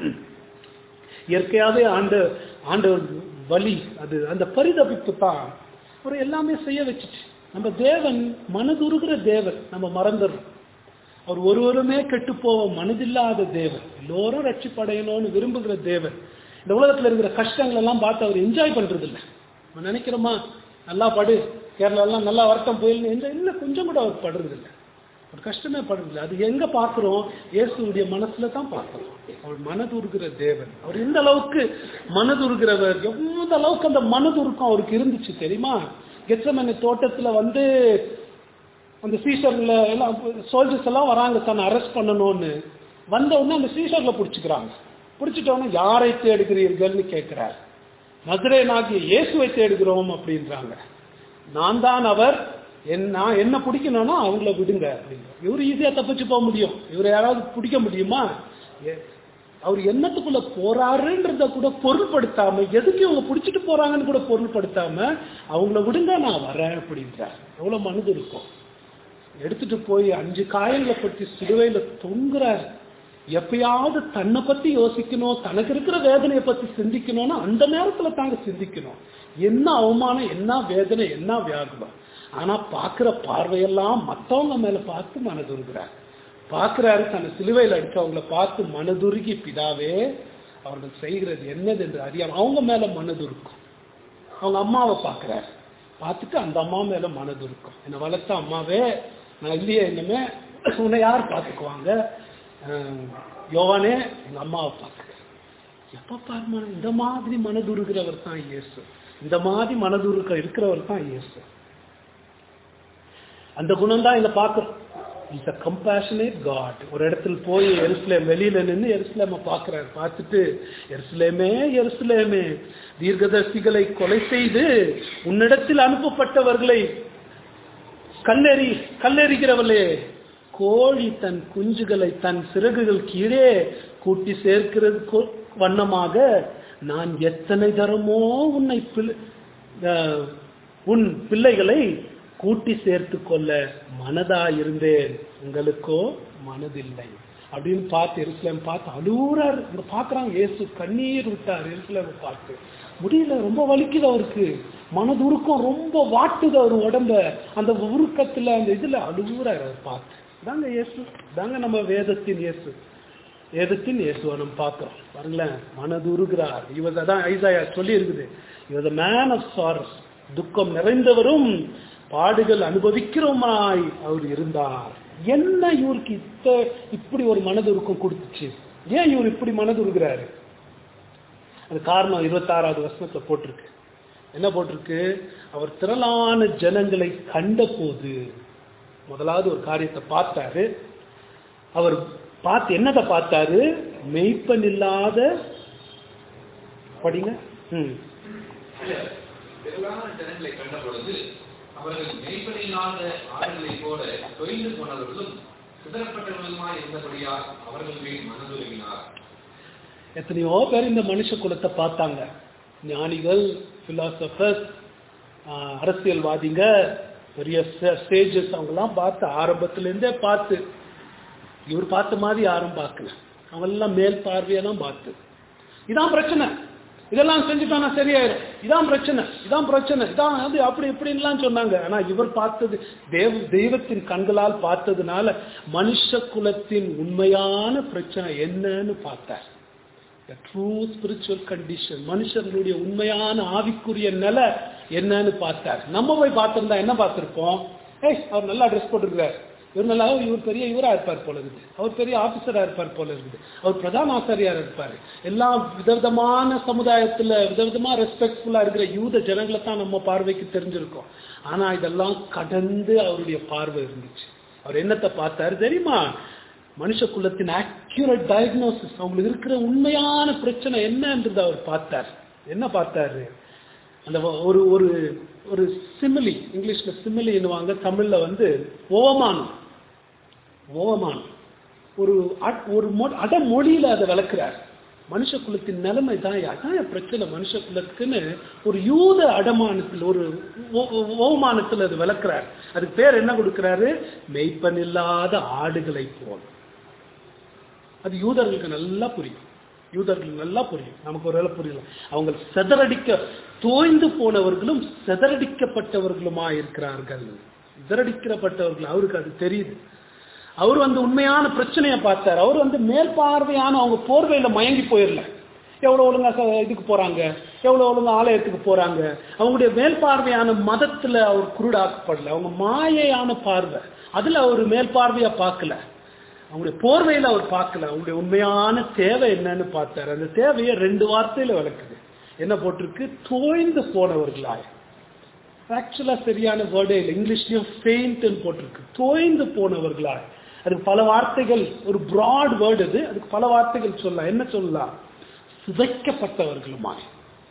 இயற்கையாவே ஆண்ட ஆண்டவர் வலி அது அந்த பரிதபிப்பு தான் அவர் எல்லாமே செய்ய வச்சுச்சு நம்ம தேவன் மனதுருகிற தேவன் நம்ம மறந்துடுறோம் அவர் ஒருவருமே கெட்டு போவோம் மனதில்லாத தேவன் எல்லோரும் ரட்சிப்படையணும்னு விரும்புகிற தேவன் இந்த உலகத்துல இருக்கிற கஷ்டங்கள் எல்லாம் பார்த்து அவர் என்ஜாய் பண்றது இல்லை நம்ம நினைக்கிறோமா நல்லா படு கேரளா எல்லாம் நல்லா வருத்தம் போயிருந்து என்ஜாய் இல்லை கொஞ்சம் கூட அவர் படுறது இல்லை ஒரு கஷ்டமே படுறதில்லை அது எங்க பார்க்கிறோம் இயேசுடைய மனசுல தான் பார்க்கிறோம் அவர் மனதுருகிற தேவன் அவர் எந்த அளவுக்கு மனதுருகிறவர் எந்த அளவுக்கு அந்த மனதுருக்கம் அவருக்கு இருந்துச்சு தெரியுமா கெச்சமனை தோட்டத்துல வந்து அந்த சீசர்ல எல்லாம் சோல்ஜர்ஸ் எல்லாம் வராங்க தன்னை அரெஸ்ட் பண்ணணும்னு வந்த உடனே அந்த சீசர்ல பிடிச்சிக்கிறாங்க பிடிச்சிட்ட உடனே யாரை தேடுகிறீர்கள்னு கேட்கிறார் நசரேனாகிய இயேசுவை தேடுகிறோம் அப்படின்றாங்க நான் தான் அவர் என் நான் என்ன பிடிக்கணும்னா அவங்கள விடுங்க அப்படின்னு இவர் ஈஸியா தப்பிச்சு போக முடியும் இவர் யாராவது பிடிக்க முடியுமா ஏ- அவர் என்னத்துக்குள்ள போறாருன்றத கூட பொருள்படுத்தாம எதுக்கு இவங்க பிடிச்சிட்டு போறாங்கன்னு கூட பொருள்படுத்தாம அவங்கள விடுங்க நான் வரேன் அப்படின்றார் எவ்வளவு மனது இருக்கும் எடுத்துட்டு போய் அஞ்சு காயங்களை பற்றி சிலுவையில தொங்குறார் எப்பயாவது தன்னை பத்தி யோசிக்கணும் தனக்கு இருக்கிற வேதனையை பத்தி சிந்திக்கணும்னா அந்த நேரத்துல தாங்க சிந்திக்கணும் என்ன அவமானம் என்ன வேதனை என்ன வியாகுலம் ஆனா பாக்குற பார்வையெல்லாம் மத்தவங்க மேல பார்த்து மனதுருகிறார் பார்க்கிறாரு தன்னை சிலுவையில் அடிச்சவங்கள பார்த்து மனதுருகி பிதாவே அவர்கள் செய்கிறது என்னது என்று அறியாம அவங்க மேல மனதுருக்கும் அவங்க அம்மாவை பார்க்கிறார் பார்த்துட்டு அந்த அம்மா மேல மனது இருக்கும் என்னை வளர்த்த அம்மாவே நான் இல்லையே என்னமே உன்னை யார் பார்த்துக்குவாங்க அஹ், யோவானே எங்க அம்மாவை பார்த்துக்க எப்ப பாருமா இந்த மாதிரி மனதுருகிறவர் தான் இயேசு இந்த மாதிரி மனதுருக்க இருக்கிறவர் தான் இயேசு அந்த குணம் தான் இங்க பார்க்கிறோம் இஸ் அ கம்பேஷனேட் காட் ஒரு இடத்துல போய் எருசலேம் வெளியில நின்று எருசலேமை பார்க்கிறார் பார்த்துட்டு எருசலேமே எருசலேமே தீர்க்கதர்சிகளை கொலை செய்து உன்னிடத்தில் அனுப்பப்பட்டவர்களை கல்லெறி கல்லெறிகிறவளே கோழி தன் குஞ்சுகளை தன் சிறகுகள் கீழே கூட்டி சேர்க்கிறது கொ- வண்ணமாக நான் எத்தனை தரமோ உன்னை பிள்ளை- அஹ், உன் பிள்ளைகளை கூட்டி சேர்த்து கொள்ள மனதா இருந்தேன் உங்களுக்கோ மனதில்லை அப்படின்னு பார்த்து எருசலேம் பார்த்து அழுகுறாரு இங்க பாக்குறாங்க இயேசு கண்ணீர் விட்டார் எருசலேம் பார்த்து முடியல ரொம்ப வலிக்குது அவருக்கு மனதுருக்கம் ரொம்ப வாட்டுது அவர் உடம்ப அந்த உருக்கத்துல அந்த இதுல அழுகுறாரு அவர் பார்த்து தாங்க இயேசு தாங்க நம்ம வேதத்தின் இயேசு வேதத்தின் இயேசுவை நம்ம பார்க்கிறோம் பாருங்களேன் மனதுருகிறார் இவர் அதான் ஐசாயா சொல்லி இருக்குது இவர் மேன் ஆஃப் சாரஸ் துக்கம் நிறைந்தவரும் பாடுகள் அனுபவிக்கிறோமாய் அவர் இருந்தார் என்ன இவருக்கு இத்த இப்படி ஒரு மனதுருக்கம் கொடுத்துச்சு ஏன் இவர் இப்படி மனதுருகிறாரு அது காரணம் இருபத்தாறாவது வருஷத்துல போட்டிருக்கு என்ன போட்டிருக்கு அவர் திரளான ஜனங்களை கண்டபோது முதலாவது ஒரு காரியத்தை பார்த்தாரு அவர் பார்த்து என்னத்தை பார்த்தாரு மெய்ப்பன் இல்லாத படிங்க ம் சிலர் திரளான ஜனங்களை கண்ட பொழுது அவர்கள் மேய்ப்பனில்லாத ஆடுகளைப் போல தொய்ந்து போனவர்களும் சிதறப்பட்டவர்களுமாய் இருந்தபடியால் அவர்கள் மேல் மனதுருகினார் எத்தனையோ பேர் இந்த மனுஷ குலத்தை பார்த்தாங்க ஞானிகள் பிலாசபர்ஸ் அரசியல்வாதிங்க பெரிய ஸ்டேஜஸ் அவங்கெல்லாம் பார்த்து ஆரம்பத்திலேருந்தே பார்த்து இவர் பார்த்த மாதிரி யாரும் பார்க்கல அவங்கெல்லாம் மேல் பார்வையை தான் பார்த்து இதான் பிரச்சனை இதெல்லாம் செஞ்சுட்டானா சரியாயிரும் இதான் பிரச்சனை இதான் பிரச்சனை இதான் அது அப்படி இப்படின்லாம் சொன்னாங்க ஆனா இவர் பார்த்தது தேவ தெய்வத்தின் கண்களால் பார்த்ததுனால மனுஷ குலத்தின் உண்மையான பிரச்சனை என்னன்னு பார்த்தார் ட்ரூ ஸ்பிரிச்சுவல் கண்டிஷன் மனுஷர்களுடைய உண்மையான ஆவிக்குரிய நிலை என்னன்னு பார்த்தார் நம்ம போய் பார்த்திருந்தா என்ன பார்த்திருப்போம் ஏய் அவர் நல்லா ட்ரெஸ் போட்டிருக்கிறார் இவர் நல்லா இவர் பெரிய இவரா இருப்பார் போல இருக்குது அவர் பெரிய ஆபீசரா இருப்பார் போல இருக்குது அவர் பிரதான ஆசாரியார் இருப்பார் எல்லாம் விதவிதமான சமுதாயத்துல விதவிதமா ரெஸ்பெக்ட்ஃபுல்லா இருக்கிற யூத ஜனங்களை தான் நம்ம பார்வைக்கு தெரிஞ்சிருக்கோம் ஆனா இதெல்லாம் கடந்து அவருடைய பார்வை இருந்துச்சு அவர் என்னத்தை பார்த்தாரு தெரியுமா மனுஷ குலத்தின் அக்யூரேட் டயக்னோசிஸ் அவங்களுக்கு இருக்கிற உண்மையான பிரச்சனை என்னன்றது அவர் பார்த்தார் என்ன பார்த்தாரு அந்த ஒரு ஒரு ஒரு சிமிலி இங்கிலீஷ்ல சிமிலின்னுவாங்க தமிழ்ல வந்து ஓமானம் ஓமானம் ஒரு அ- ஒரு மொ- அடமொழியில அதை விளக்குறார் மனுஷ குலத்தின் நிலைமை தான் அதான் என் பிரச்சனை மனுஷ குலத்துக்குன்னு ஒரு யூத அடமானத்தில் ஒரு ஓ- ஓ- ஓமானத்தில் அது விளக்குறார் அதுக்கு பேர் என்ன கொடுக்கிறாரு மெய்ப்பன் இல்லாத ஆடுகளை போல் அது யூதர்களுக்கு நல்லா புரியும் யூதர்களுக்கு நல்லா புரியும் நமக்கு ஒரு வேளை புரியல அவங்க செதறடிக்க தோய்ந்து போனவர்களும் செதறடிக்கப்பட்டவர்களுமா இருக்கிறார்கள் சிதறடிக்கப்பட்டவர்கள் அவருக்கு அது தெரியுது அவர் வந்து உண்மையான பிரச்சனையை பார்த்தார் அவர் வந்து மேல் பார்வையான அவங்க போர்வையில மயங்கி போயிடல எவ்வளவு ஒழுங்கா ச- இதுக்கு போறாங்க எவ்வளவு ஒழுங்கா ஆலயத்துக்கு போறாங்க அவங்களுடைய மேல் பார்வையான மதத்துல அவர் குருடாக்கப்படல அவங்க மாயையான பார்வை அதுல அவர் மேல் பார்வையா பார்க்கல அவங்களுடைய போர்வையில அவர் பார்க்கல அவங்களுடைய உண்மையான தேவை என்னன்னு பார்த்தாரு அந்த தேவையை ரெண்டு வார்த்தையில விளக்குது என்ன போட்டிருக்கு தோய்ந்து போனவர்களாய் ஆக்சுவலா சரியான வேர்டே இல்லை இங்கிலீஷ்லயும் ஃபெயின்ட்னு போட்டிருக்கு தோய்ந்து போனவர்களாய் அதுக்கு பல வார்த்தைகள் ஒரு பிராட் வேர்டு அது அதுக்கு பல வார்த்தைகள் சொல்லலாம் என்ன சொல்லலாம் சிதைக்கப்பட்டவர்களுமாய்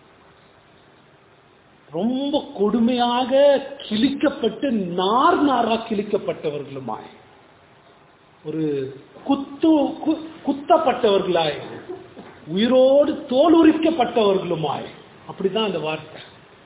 ரொம்ப கொடுமையாக கிழிக்கப்பட்டு நார் நாரா கிழிக்கப்பட்டவர்களுமாய் ஒரு குத்து கு- குத்தப்பட்டவர்களாய் உயிரோடு தோல் உரிக்கப்பட்டவர்களுமாய் அப்படிதான் அந்த வார்த்தை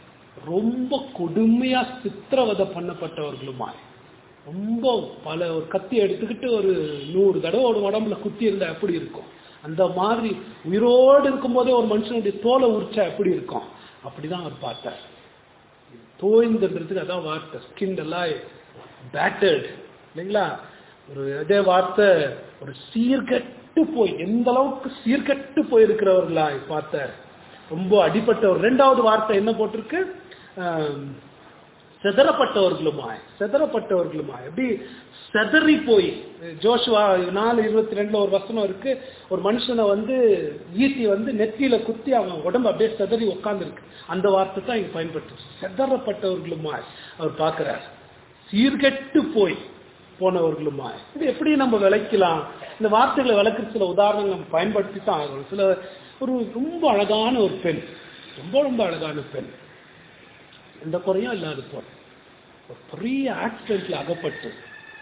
ரொம்ப கொடுமையா சித்திரவதை பண்ணப்பட்டவர்களுமாய் ரொம்ப பல ஒரு கத்தி எடுத்துக்கிட்டு ஒரு நூறு தடவை ஒரு உடம்புல குத்தி இருந்தா எப்படி இருக்கும் அந்த மாதிரி உயிரோடு இருக்கும்போதே ஒரு மனுஷனுடைய தோலை உரிச்சா எப்படி இருக்கும் அப்படிதான் அவர் பார்த்தார் தோய்ந்துன்றதுக்கு அதான் வார்த்தை ஸ்கின் எல்லாம் பேட்டர்ட் இல்லைங்களா ஒரு அதே வார்த்தை ஒரு சீர்கெட்டு போய் எந்த அளவுக்கு சீர்கெட்டு போயிருக்கிறவர்களா பார்த்தார் ரொம்ப அடிப்பட்டவர் ரெண்டாவது வார்த்தை என்ன போட்டிருக்கு ஆம், செதறப்பட்டவர்களுமாய் செதறப்பட்டவர்களுமாய் எப்படி செதறி போய் ஜோஷுவா நாலு இருபத்தி ரெண்டுல ஒரு வசனம் இருக்கு ஒரு மனுஷனை வந்து ஈட்டி வந்து நெத்தியில குத்தி அவன் உடம்பு அப்படியே செதறி உட்கார்ந்துருக்கு அந்த வார்த்தை தான் இங்க பயன்பட்டு செதறப்பட்டவர்களுமாய் அவர் பார்க்கிறார் சீர்கெட்டு போய் போனவர்களுமாய் இது எப்படி நம்ம விளக்கலாம் இந்த வார்த்தைகளை விளக்குற சில உதாரணங்கள் நம்ம பயன்படுத்தி தான் ஆகணும் சில ஒரு ரொம்ப அழகான ஒரு பெண் ரொம்ப ரொம்ப அழகான பெண் எந்த குறையும் இல்லாத போல் ஒரு பெரிய ஆக்சிடென்ட்ல அகப்பட்டு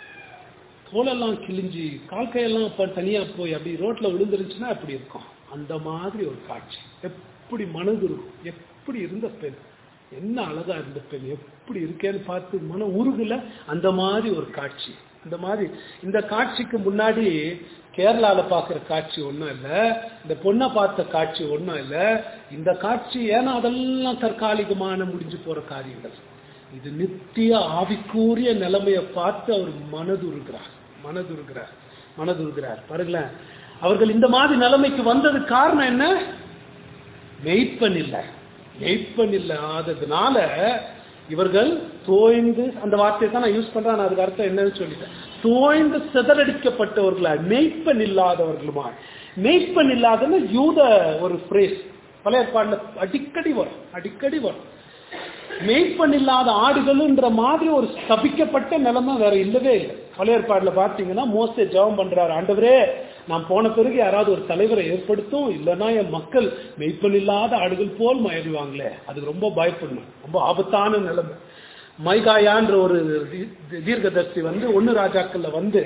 தோலெல்லாம் கிழிஞ்சி கால் கையெல்லாம் அப்ப தனியா போய் அப்படி ரோட்ல விழுந்துருச்சுன்னா அப்படி இருக்கும் அந்த மாதிரி ஒரு காட்சி எப்படி மனது இருக்கும் எப்படி இருந்த பெண் என்ன அழகா இருந்த பெண் எப்படி இருக்கேன்னு பார்த்து மன உருகுல அந்த மாதிரி ஒரு காட்சி அந்த மாதிரி இந்த காட்சிக்கு முன்னாடி கேரளால பார்க்குற காட்சி ஒன்றும் இல்லை இந்த பொண்ணை பார்த்த காட்சி ஒன்றும் இல்லை இந்த காட்சி ஏன்னா அதெல்லாம் தற்காலிகமான முடிஞ்சு போற காரியங்கள் இது நித்திய ஆவிக்கூறிய நிலைமையை பார்த்து அவர் மனதுருகிறார் மனதுருகிறார் மனதுருகிறார் பாருங்களேன் அவர்கள் இந்த மாதிரி நிலைமைக்கு வந்தது காரணம் என்ன மெய்ப்பன் இல்லை மெய்ப்பன் இல்லாததுனால இவர்கள் தோய்ந்து அந்த வார்த்தையை தான் நான் யூஸ் பண்றேன் நான் அதுக்கு அர்த்தம் என்னன்னு சொல்லிட்டேன் தோய்ந்து சிதறடிக்கப்பட்டவர்களா மெய்ப்பன் இல்லாதவர்களுமா மெய்ப்பன் இல்லாதன்னு யூத ஒரு பிரேஸ் பழைய ஏற்பாடுல அடிக்கடி வரும் அடிக்கடி வரும் மேய்ப்பன் இல்லாத ஆடுகள்ன்ற மாதிரி ஒரு ஸ்தபிக்கப்பட்ட நிலைமை வேற இல்லவே இல்லை பழைய ஏற்பாடுல பார்த்தீங்கன்னா மோசே ஜெபம் பண்றாரு ஆண்டவரே நான் போன பிறகு யாராவது ஒரு தலைவரை ஏற்படுத்தும் இல்லைன்னா என் மக்கள் மெய்ப்பன் இல்லாத ஆடுகள் போல் மயறிவாங்களே அதுக்கு ரொம்ப பயப்படணும் ரொம்ப ஆபத்தான நிலைமை மைகாயான்ற ஒரு தீ- தீர்க்கதரிசி வந்து ஒன்னு ராஜாக்கள்ல வந்து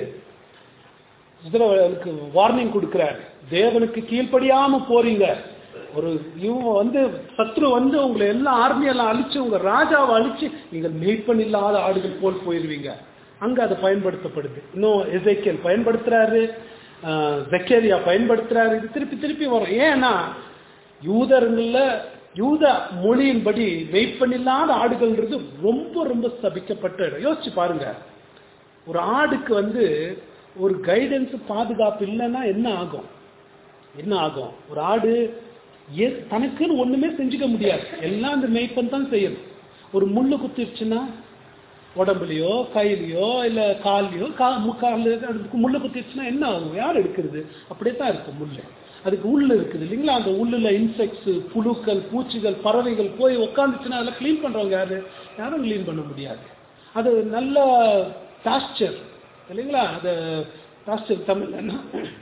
இஸ்ரவேலுக்கு வார்னிங் கொடுக்கிறார் தேவனுக்கு கீழ்ப்படியாம போறீங்க ஒரு இவங்க வந்து சத்ரு வந்து உங்களை எல்லாம் ஆர்மியெல்லாம் அழிச்சு உங்க ராஜாவை அழிச்சு நீங்கள் மெய்ப்பன் இல்லாத ஆடுகள் போல் போயிருவீங்க அங்க அது பயன்படுத்தப்படுது இன்னும் எசேக்கியல் பயன்படுத்துறாரு ஆஹ், ஜக்கரியா பயன்படுத்துறாரு இது திருப்பி திருப்பி வரும் ஏன்னா யூதர்கள்ல யூத மொழியின்படி மெய்ப்பன் இல்லாத ஆடுகள்ன்றது ரொம்ப ரொம்ப ஸ்தபிக்கப்பட்ட இடம் யோசிச்சு பாருங்க ஒரு ஆடுக்கு வந்து ஒரு கைடன்ஸ் பாதுகாப்பு இல்லைன்னா என்ன ஆகும் என்ன ஆகும் ஒரு ஆடு எ- தனக்குன்னு ஒண்ணுமே செஞ்சுக்க முடியாது எல்லாம் அந்த மெய்ப்பன் தான் செய்யணும் ஒரு முள்ளு குத்திருச்சுன்னா உடம்புலையோ கையிலையோ இல்ல கால்லையோ கா முக்கால் அதுக்கு முள்ளு குத்திருச்சுன்னா என்ன ஆகும் யார் எடுக்கிறது அப்படியே தான் இருக்கும் முள்ளு அதுக்கு உள்ள இருக்குது இல்லைங்களா அந்த உள்ளுல இன்செக்ட்ஸ் புழுக்கள் பூச்சிகள் பறவைகள் போய் உட்காந்துச்சுன்னா அதெல்லாம் க்ளீன் பண்றவங்க யாரு யாரும் க்ளீன் பண்ண முடியாது அது நல்ல பாஸ்டர் இல்லைங்களா அது பாஸ்டர் தமிழ் என்ன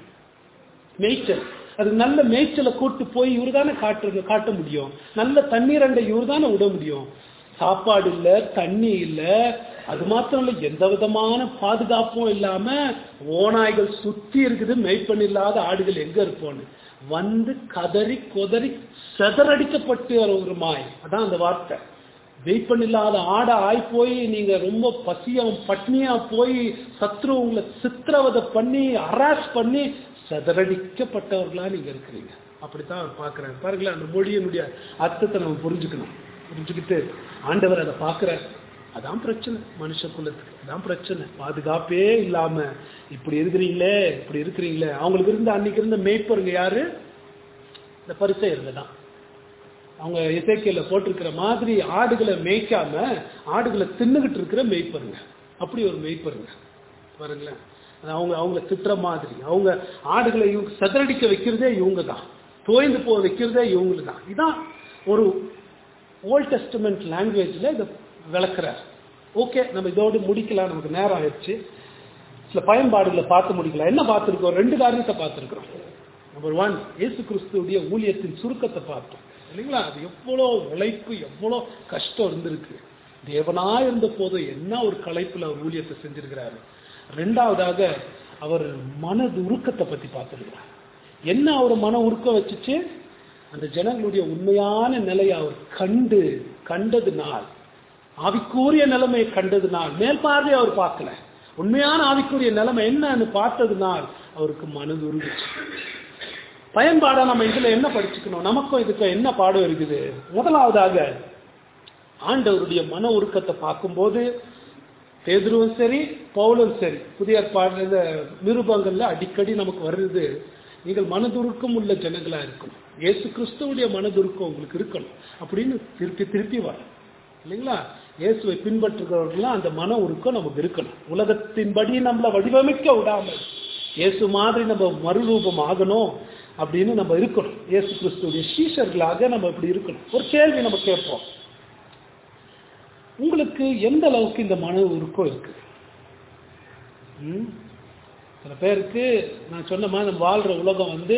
மேய்ச்சல் அது நல்ல மேய்ச்சலை கூட்டு போய் இவரு தானே காட்டு காட்ட முடியும் நல்ல தண்ணீர் அண்டை இவரு தானே விட முடியும் சாப்பாடு இல்ல தண்ணி இல்ல அது மாத்திரம் இல்ல எந்த விதமான பாதுகாப்பும் இல்லாம ஓநாய்கள் சுத்தி இருக்குது மெய்ப்பன் இல்லாத ஆடுகள் எங்க இருப்போன்னு வந்து கதறி கொதறி செதறடிக்கப்பட்டு ஒரு மாய் அதான் அந்த வார்த்தை வெயிப்பன் இல்லாத ஆடை ஆய் போய் நீங்க ரொம்ப பசியா பட்னியா போய் சத்ரு உங்களை சித்திரவதை பண்ணி அராஸ் பண்ணி செதறடிக்கப்பட்டவர்களா நீங்க இருக்கிறீங்க அப்படித்தான் அவர் பார்க்கிறார் பாருங்களேன் அந்த மொழியினுடைய அர்த்தத்தை நம்ம புரிஞ்சுக்கணும் புரிஞ்சுக்கிட்டு ஆண்டவர் அதை பார்க்கிறார் அதான் பிரச்சனை மனுஷ குலத்துக்கு அதான் பிரச்சனை பாதுகாப்பே இல்லாம இப்படி இருக்கிறீங்களே இப்படி இருக்கிறீங்களே அவங்களுக்கு இருந்த அன்னைக்கு இருந்த மேய்ப்பருங்க யாரு இந்த பரிசெயர்கள் தான் அவங்க இசைக்கையில போட்டிருக்கிற மாதிரி ஆடுகளை மேய்க்காம ஆடுகளை தின்னுகிட்டு இருக்கிற மேய்ப்பருங்க அப்படி ஒரு மேய்ப்பருங்க பாருங்களேன் அது அவங்க அவங்கள திட்டுற மாதிரி அவங்க ஆடுகளை இவங்க சதறடிக்க வைக்கிறதே இவங்க தான் தோய்ந்து போக வைக்கிறதே இவங்களுக்கு தான் இதான் ஒரு ஓல்ட் டெஸ்டமெண்ட் லாங்குவேஜ்ல இதை விளக்குறார் ஓகே நம்ம இதோடு முடிக்கலாம் நமக்கு நேரம் ஆயிடுச்சு சில பயன்பாடுகளை பார்த்து முடிக்கலாம் என்ன பார்த்துருக்கோம் ரெண்டு காரியத்தை பார்த்துருக்கிறோம் நம்பர் ஒன் இயேசு கிறிஸ்துடைய ஊழியத்தின் சுருக்கத்தை பார்த்தோம் இல்லைங்களா அது எவ்வளோ உழைப்பு எவ்வளோ கஷ்டம் இருந்திருக்கு தேவனா இருந்த போதும் என்ன ஒரு களைப்புல அவர் ஊழியத்தை செஞ்சிருக்கிறாரு ரெண்டாவதாக அவர் மனது உருக்கத்தை பத்தி பார்த்திருக்கிறார் என்ன அவர் மன உருக்கம் வச்சுச்சு அந்த ஜனங்களுடைய உண்மையான நிலையை அவர் கண்டு கண்டதுனால் ஆவிக்குரிய நிலைமையை கண்டதுனால் மேல் பார்வை அவர் பார்க்கல உண்மையான ஆவிக்குரிய நிலைமை என்னன்னு பார்த்ததுனால் அவருக்கு மனது உருகுச்சு பயன்பாடா நம்ம இதுல என்ன படிச்சுக்கணும் நமக்கும் இதுக்கு என்ன பாடம் இருக்குது முதலாவதாக ஆண்டவருடைய மன உருக்கத்தை பார்க்கும்போது பேதுருவும் சரி பவுலும் சரி புதிய ஏற்பாடு இந்த நிருபங்கள்ல அடிக்கடி நமக்கு வருது நீங்கள் மனதுருக்கம் உள்ள ஜனங்களா இருக்கணும் இயேசு கிறிஸ்துவுடைய மனதுருக்கம் உங்களுக்கு இருக்கணும் அப்படின்னு திருப்பி திருப்பி வரும் இல்லைங்களா இயேசுவை பின்பற்றுகிறவர்களாம் அந்த மன உருக்கம் நமக்கு இருக்கணும் உலகத்தின்படி நம்மளை வடிவமைக்க விடாமல் இயேசு மாதிரி நம்ம மறுரூபம் ஆகணும் அப்படின்னு நம்ம இருக்கணும் இயேசு கிறிஸ்துடைய சீஷர்களாக நம்ம இப்படி இருக்கணும் ஒரு கேள்வி நம்ம கேட்போம் உங்களுக்கு எந்த அளவுக்கு இந்த மன உருக்கம் இருக்கு ம்? சில பேருக்கு நான் சொன்ன மாதிரி நம்ம வாழ்ற உலகம் வந்து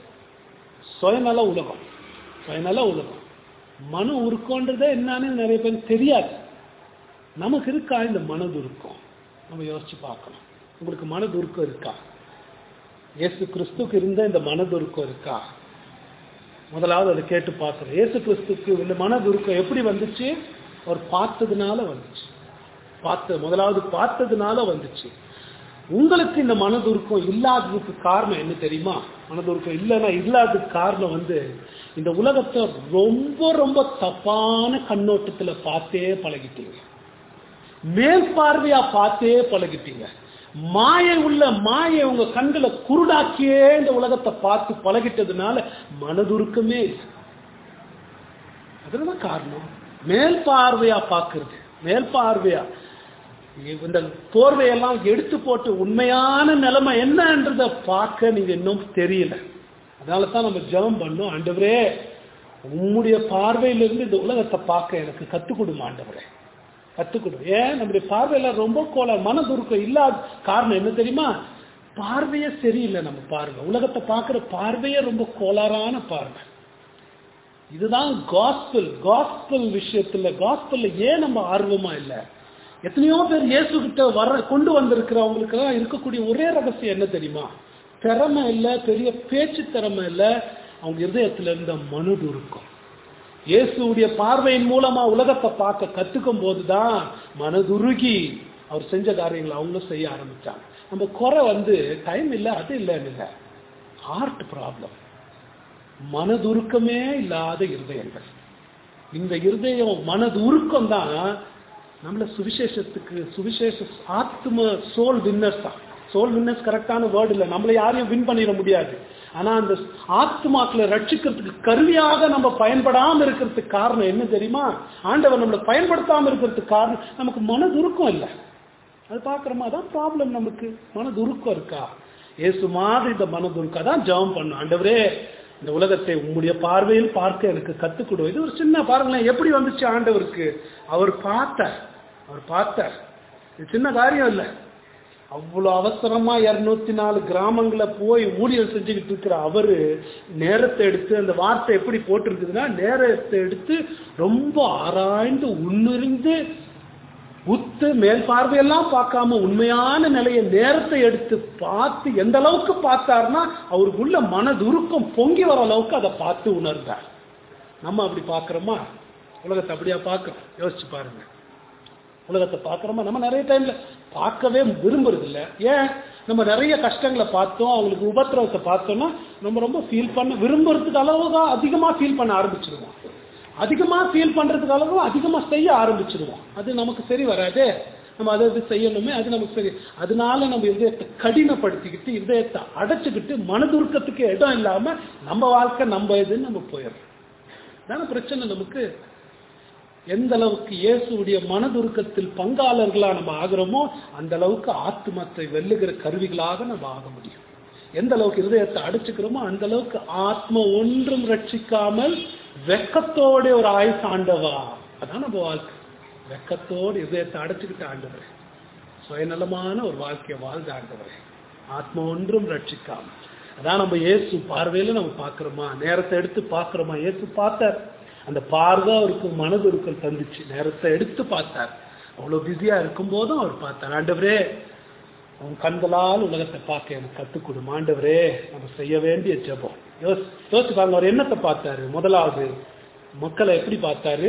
சுயநல உலகம் சுயநல உலகம் மன உருக்கம்ன்றதே என்னன்னு நிறைய பேருக்கு தெரியாது நமக்கு இருக்கா இந்த மனதுருக்கம் நம்ம யோசிச்சு பார்க்கணும் உங்களுக்கு மனதுருக்கம் இருக்கா இயேசு கிறிஸ்துக்கு இருந்த இந்த மனதுருக்கம் இருக்கா முதலாவது அதை கேட்டு பார்க்கணும் இயேசு கிறிஸ்துக்கு இந்த மனதுருக்கம் எப்படி வந்துச்சு அவர் பார்த்ததுனால வந்துச்சு பார்த்த முதலாவது பார்த்ததுனால வந்துச்சு உங்களுக்கு இந்த மனதுருக்கம் இல்லாததுக்கு காரணம் என்ன தெரியுமா மனதுருக்கம் இல்லைன்னா இல்லாததுக்கு காரணம் வந்து இந்த உலகத்தை ரொம்ப ரொம்ப தப்பான கண்ணோட்டத்துல பார்த்தே பழகிட்டீங்க மேல் பார்வையா பார்த்தே பழகிட்டீங்க மாயை உள்ள மாயை உங்க கண்களை குருடாக்கியே இந்த உலகத்தை பார்த்து பழகிட்டதுனால மனதுருக்கமே இல்லை அதுதான் காரணம் மேல் பார்வையா பார்க்கிறது மேல் பார்வையா இந்த போர்வையெல்லாம் எடுத்து போட்டு உண்மையான நிலைமை என்னன்றத பார்க்க நீங்க இன்னும் தெரியல அதனால தான் நம்ம ஜெபம் பண்ணோம் ஆண்டவரே உம்முடைய பார்வையிலிருந்து இந்த உலகத்தை பார்க்க எனக்கு கத்துக் கொடுமா ஆண்டவரே கத்துக் கொடு ஏன் நம்முடைய பார்வையில ரொம்ப கோல மனதுருக்கம் இல்லாத காரணம் என்ன தெரியுமா பார்வையே சரியில்லை நம்ம பார்வை உலகத்தை பார்க்கிற பார்வையே ரொம்ப கோளாறான பார்வை இதுதான் காஸ்பிள் காஸ்பிள் விஷயத்துல காஸ்பிள்ல ஏன் நம்ம ஆர்வமா இல்லை எத்தனையோ பேர் இயேசு கிட்ட வர கொண்டு வந்திருக்கிறவங்களுக்கு எல்லாம் இருக்கக்கூடிய ஒரே ரகசியம் என்ன தெரியுமா திறமை இல்லை பெரிய பேச்சு திறமை இல்லை அவங்க இருதயத்துல இருந்த மனதுருக்கம் இயேசுடைய பார்வையின் மூலமா உலகத்தை பார்க்க கத்துக்கும் போதுதான் மனதுருகி அவர் செஞ்ச காரியங்களை அவங்களும் செய்ய ஆரம்பிச்சாங்க நம்ம குறை வந்து டைம் இல்லை அது இல்லைன்னு இல்லை ஹார்ட் ப்ராப்ளம் மனதுருக்கமே இல்லாத இருதயங்கள் இந்த இருதயம் மனது உருக்கம் தான் நம்மள சுவிசேஷத்துக்கு சுவிசேஷ ஆத்ம சோல் வின்னர்ஸ் தான் சோல் வின்னர்ஸ் கரெக்டான வேர்டு இல்லை நம்மளை யாரையும் வின் பண்ணிட முடியாது ஆனா அந்த ஆத்மாக்களை ரட்சிக்கிறதுக்கு கருவியாக நம்ம பயன்படாம இருக்கிறதுக்கு காரணம் என்ன தெரியுமா ஆண்டவர் நம்மளை பயன்படுத்தாம இருக்கிறதுக்கு காரணம் நமக்கு மனதுருக்கம் இல்லை அது பார்க்குறோமா அதான் ப்ராப்ளம் நமக்கு மனதுருக்கம் இருக்கா ஏசு மாதிரி இந்த மனதுருக்கம் அதான் ஜெபம் பண்ணும் ஆண்டவரே இந்த உலகத்தை உம்முடைய பார்வையில் பார்க்க எனக்கு கத்துக் கொடு இது ஒரு சின்ன பாருங்களேன் எப்படி வந்துச்சு ஆண்டவருக்கு அவர் பார்த்தார் அவர் பார்த்தார் இது சின்ன காரியம் இல்லை அவ்வளோ அவசரமா இருநூத்தி நாலு கிராமங்களை போய் ஊழியர் செஞ்சுக்கிட்டு இருக்கிற அவரு நேரத்தை எடுத்து அந்த வார்த்தை எப்படி போட்டிருக்குதுன்னா நேரத்தை எடுத்து ரொம்ப ஆராய்ந்து உன்னிருந்து உத்து மேல் பார்வையெல்லாம் பார்க்காம உண்மையான நிலையை நேரத்தை எடுத்து பார்த்து எந்த அளவுக்கு பார்த்தாருன்னா அவருக்குள்ள மனதுருக்கம் பொங்கி வர அளவுக்கு அதை பார்த்து உணர்ந்தார் நம்ம அப்படி பார்க்குறோமா உலகத்தை அப்படியா பார்க்குறோம் யோசிச்சு பாருங்க உலகத்தை பார்க்குறோமா நம்ம நிறைய டைம்ல பார்க்கவே விரும்புறது இல்லை ஏன் நம்ம நிறைய கஷ்டங்களை பார்த்தோம் அவங்களுக்கு உபத்திரவத்தை பார்த்தோம்னா நம்ம ரொம்ப ஃபீல் பண்ண விரும்புறதுக்கு அளவு தான் அதிகமாக ஃபீல் பண்ண ஆரம்பிச்சிருவோம் அதிகமா ஃபீல் பண்றதுக்கு அளவு அதிகமா செய்ய ஆரம்பிச்சிருவோம் அது நமக்கு சரி வராதே நம்ம அதை இது செய்யணுமே அது நமக்கு சரி அதனால நம்ம இதயத்தை கடினப்படுத்திக்கிட்டு இதயத்தை அடைச்சுக்கிட்டு மனதுருக்கத்துக்கு இடம் இல்லாம நம்ம வாழ்க்கை நம்ம இதுன்னு நம்ம போயிடுறோம் தானே பிரச்சனை நமக்கு எந்த அளவுக்கு இயேசுடைய மனதுருக்கத்தில் பங்காளர்களா நம்ம ஆகிறோமோ அந்த அளவுக்கு ஆத்மத்தை வெல்லுகிற கருவிகளாக நம்ம ஆக முடியும் எந்த அளவுக்கு இருதயத்தை அடைச்சுக்கிறோமோ அந்த அளவுக்கு ஆத்ம ஒன்றும் ரட்சிக்காமல் வெக்கத்தோட ஒரு ஆயுசு ஆண்டவா அதான் நம்ம வாழ்க்கை வெக்கத்தோடு இதயத்தை அடைச்சுக்கிட்டு ஆண்டவர் சுயநலமான ஒரு வாழ்க்கையை வாழ்ந்த ஆண்டவர் ஆத்ம ஒன்றும் ரட்சிக்காம அதான் நம்ம இயேசு பார்வையில நம்ம பார்க்கிறோமா நேரத்தை எடுத்து பார்க்கிறோமா இயேசு பார்த்தார் அந்த பார்வை அவருக்கு மனதுருக்கள் தந்துச்சு நேரத்தை எடுத்து பார்த்தார் அவ்வளவு பிஸியா இருக்கும் போதும் அவர் பார்த்தார் ஆண்டவரே உன் கண்களால் உலகத்தை பார்க்க எனக்கு கத்துக் கொடு ஆண்டவரே நம்ம செய்ய வேண்டிய ஜெபம் யோசி யோசிச்சு பாருங்க அவர் என்னத்தை பார்த்தாரு முதலாவது மக்களை எப்படி பார்த்தாரு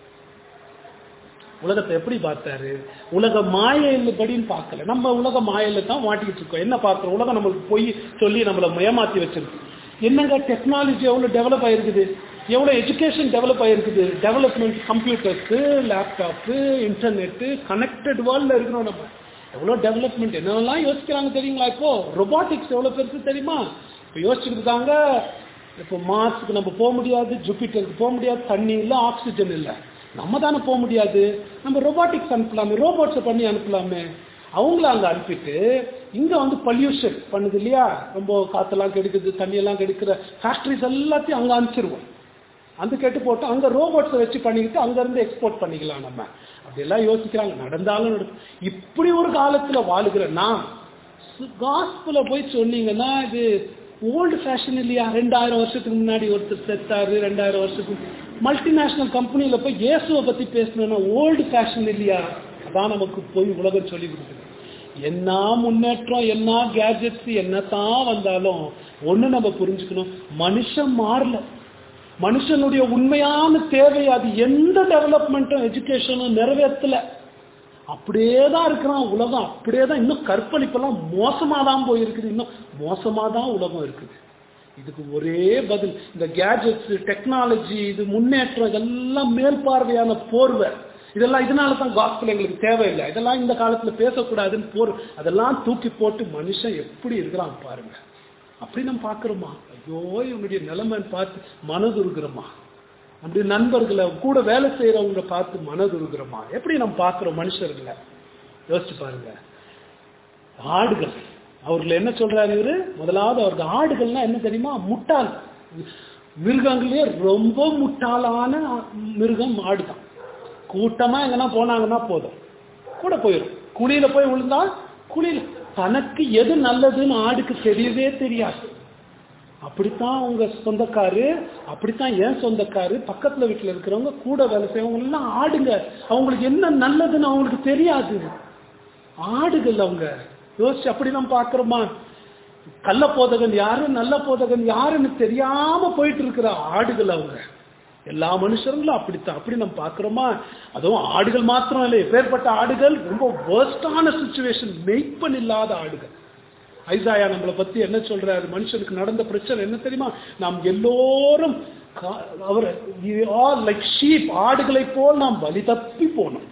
உலகத்தை எப்படி பார்த்தாரு உலக மாயின்படின்னு பார்க்கல நம்ம உலக மாயில தான் மாட்டிக்கிட்டு இருக்கோம் என்ன பார்க்கிறோம் உலகம் நம்மளுக்கு போய் சொல்லி நம்மளை ஏமாத்தி வச்சிருக்கு என்னங்க டெக்னாலஜி எவ்வளவு டெவலப் ஆயிருக்குது எவ்வளவு எஜுகேஷன் டெவலப் ஆயிருக்குது development computers laptop internet connected வேர்ல்ட்ல இருக்கிறோம் நம்ம எவ்வளோ டெவலப்மெண்ட் என்னெல்லாம் யோசிக்கிறாங்க தெரியுங்களா இப்போ ரொபாட்டிக்ஸ் எவ்வளோ பெருசு தெரியுமா இப்போ யோசிச்சுட்டு இருக்காங்க இப்போ மார்ஸுக்கு நம்ம போக முடியாது ஜூபிட்டருக்கு போக முடியாது தண்ணி இல்லை ஆக்சிஜன் இல்லை நம்ம தானே போக முடியாது நம்ம ரொபாட்டிக்ஸ் அனுப்பலாமே ரோபோட்ஸை பண்ணி அனுப்பலாமே அவங்கள அங்கே அனுப்பிட்டு இங்கே வந்து பல்யூஷன் பண்ணுது இல்லையா ரொம்ப காற்றெல்லாம் கெடுக்குது தண்ணியெல்லாம் கெடுக்கிற ஃபேக்ட்ரிஸ் எல்லாத்தையும் அங்கே அனுப்பிச்சிருவோம் அந்த கெட்டு போட்டு அங்கே ரோபோட்ஸை வச்சு பண்ணிக்கிட்டு அங்கேருந்து எக்ஸ்போர்ட் பண்ணிக்கலாம் நம்ம அப்படியெல்லாம் யோசிக்கிறாங்க நடந்தாலும் நடக்கும் இப்படி ஒரு காலத்தில் வாழுகிற நான் காஸ்பிள போய் சொன்னீங்கன்னா இது ஓல்டு ஃபேஷன் இல்லையா ரெண்டாயிரம் வருஷத்துக்கு முன்னாடி ஒருத்தர் செத்தாரு ரெண்டாயிரம் வருஷத்துக்கு மல்டிநேஷனல் கம்பெனியில் போய் இயேசுவை பற்றி பேசணும்னா ஓல்டு ஃபேஷன் இல்லையா அதான் நமக்கு போய் உலகம் சொல்லி கொடுக்குது என்ன முன்னேற்றம் என்ன கேஜெட்ஸ் என்னத்தான் வந்தாலும் ஒன்று நம்ம புரிஞ்சுக்கணும் மனுஷன் மாறல மனுஷனுடைய உண்மையான தேவை அது எந்த டெவலப்மெண்ட்டும் எஜுகேஷனும் நிறைவேற்றல அப்படியே தான் இருக்கிறான் உலகம் அப்படியே தான் இன்னும் கற்பழிப்பெல்லாம் மோசமாக தான் போயிருக்குது இன்னும் மோசமாக தான் உலகம் இருக்குது இதுக்கு ஒரே பதில் இந்த கேஜெட்ஸ் டெக்னாலஜி இது முன்னேற்றம் இதெல்லாம் மேல்பார்வையான போர்வை இதெல்லாம் இதனால தான் காஸ்பிள் எங்களுக்கு தேவையில்லை இதெல்லாம் இந்த காலத்தில் பேசக்கூடாதுன்னு போர் அதெல்லாம் தூக்கி போட்டு மனுஷன் எப்படி இருக்கிறான் பாருங்க அப்படி நம்ம பார்க்குறோமா ஐயோ இவனுடைய நிலைமைன்னு பார்த்து மனதுருகிறோமா அப்படி நண்பர்களை கூட வேலை செய்யறவங்க பார்த்து மனதுருகிறோமா எப்படி நம்ம பார்க்குறோம் மனுஷர்களை யோசிச்சு பாருங்க ஆடுகள் அவர்கள் என்ன சொல்றாரு இவரு முதலாவது அவருக்கு ஆடுகள்னா என்ன தெரியுமா முட்டாள் மிருகங்களே ரொம்ப முட்டாளான மிருகம் மாடு தான் கூட்டமா எங்கன்னா போனாங்கன்னா போதும் கூட போயிடும் குழியில போய் விழுந்தா குழியில தனக்கு எது நல்லதுன்னு ஆடுக்கு தெரியவே தெரியாது அப்படித்தான் உங்க சொந்தக்காரு அப்படித்தான் ஏன் சொந்தக்காரு பக்கத்துல வீட்டுல இருக்கிறவங்க கூட வேலை செய்யறவங்க எல்லாம் ஆடுங்க அவங்களுக்கு என்ன நல்லதுன்னு அவங்களுக்கு தெரியாது ஆடுகள் அவங்க யோசிச்சு அப்படி நம்ம பாக்குறோமா கள்ள போதகன் யாரு நல்ல போதகன் யாருன்னு தெரியாம போயிட்டு இருக்கிற ஆடுகள் அவங்க எல்லா மனுஷர்களும் அப்படித்தான் அப்படி நம்ம பாக்குறோமா அதுவும் ஆடுகள் மாத்திரம் இல்லை எப்பேற்பட்ட ஆடுகள் ரொம்ப வேர்ஸ்டான சுச்சுவேஷன் மெய்ப்பன் இல்லாத ஆடுகள் ஐசாயா நம்மளை பத்தி என்ன சொல்றாரு மனுஷனுக்கு நடந்த பிரச்சனை என்ன தெரியுமா நாம் எல்லோரும் கா- அவர் லைக் ஷீப் ஆடுகளை போல் நாம் வழி தப்பி போனோம்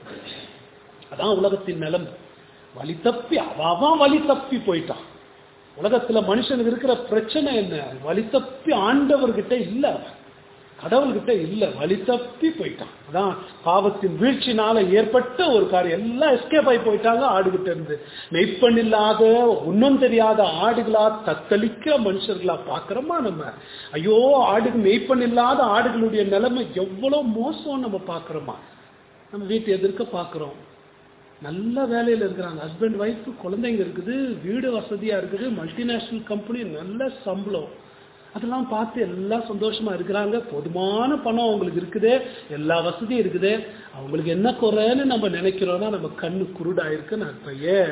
அதான் உலகத்தின் நிலைமை வழி தப்பி அவன் அவன் வழி தப்பி போயிட்டான் உலகத்துல மனுஷனுக்கு இருக்கிற பிரச்சனை என்ன வழி தப்பி ஆண்டவர்கிட்ட இல்ல அவன். கடவுள்கிட்ட இல்ல வழி தப்பி போயிட்டான் அதான் பாவத்தின் வீழ்ச்சினால ஏற்பட்ட ஒரு காரியம் எல்லாம் எஸ்கேப் ஆகி போயிட்டாங்க ஆடுகிட்ட இருந்து மெய்ப்பன் இல்லாத ஒன்னும் தெரியாத ஆடுகளா தத்தளிக்கிற மனுஷர்களா பாக்குறோமா நம்ம ஐயோ ஆடுக்கு மெய்ப்பன் இல்லாத ஆடுகளுடைய நிலைமை எவ்வளவு மோசம் நம்ம பாக்குறோமா நம்ம வீட்டு எதிர்க்க பாக்குறோம் நல்ல வேலையில இருக்கிறாங்க ஹஸ்பண்ட் ஒய்ஃப் குழந்தைங்க இருக்குது வீடு வசதியா இருக்குது மல்டிநேஷனல் கம்பெனி நல்ல சம்பளம் அதெல்லாம் பார்த்து எல்லாம் சந்தோஷமா இருக்கிறாங்க போதுமான பணம் அவங்களுக்கு இருக்குது எல்லா வசதியும் இருக்குது அவங்களுக்கு என்ன குறைன்னு நம்ம நினைக்கிறோம்னா நம்ம கண்ணு குருடாயிருக்குன்னு அர்த்தம் ஏன்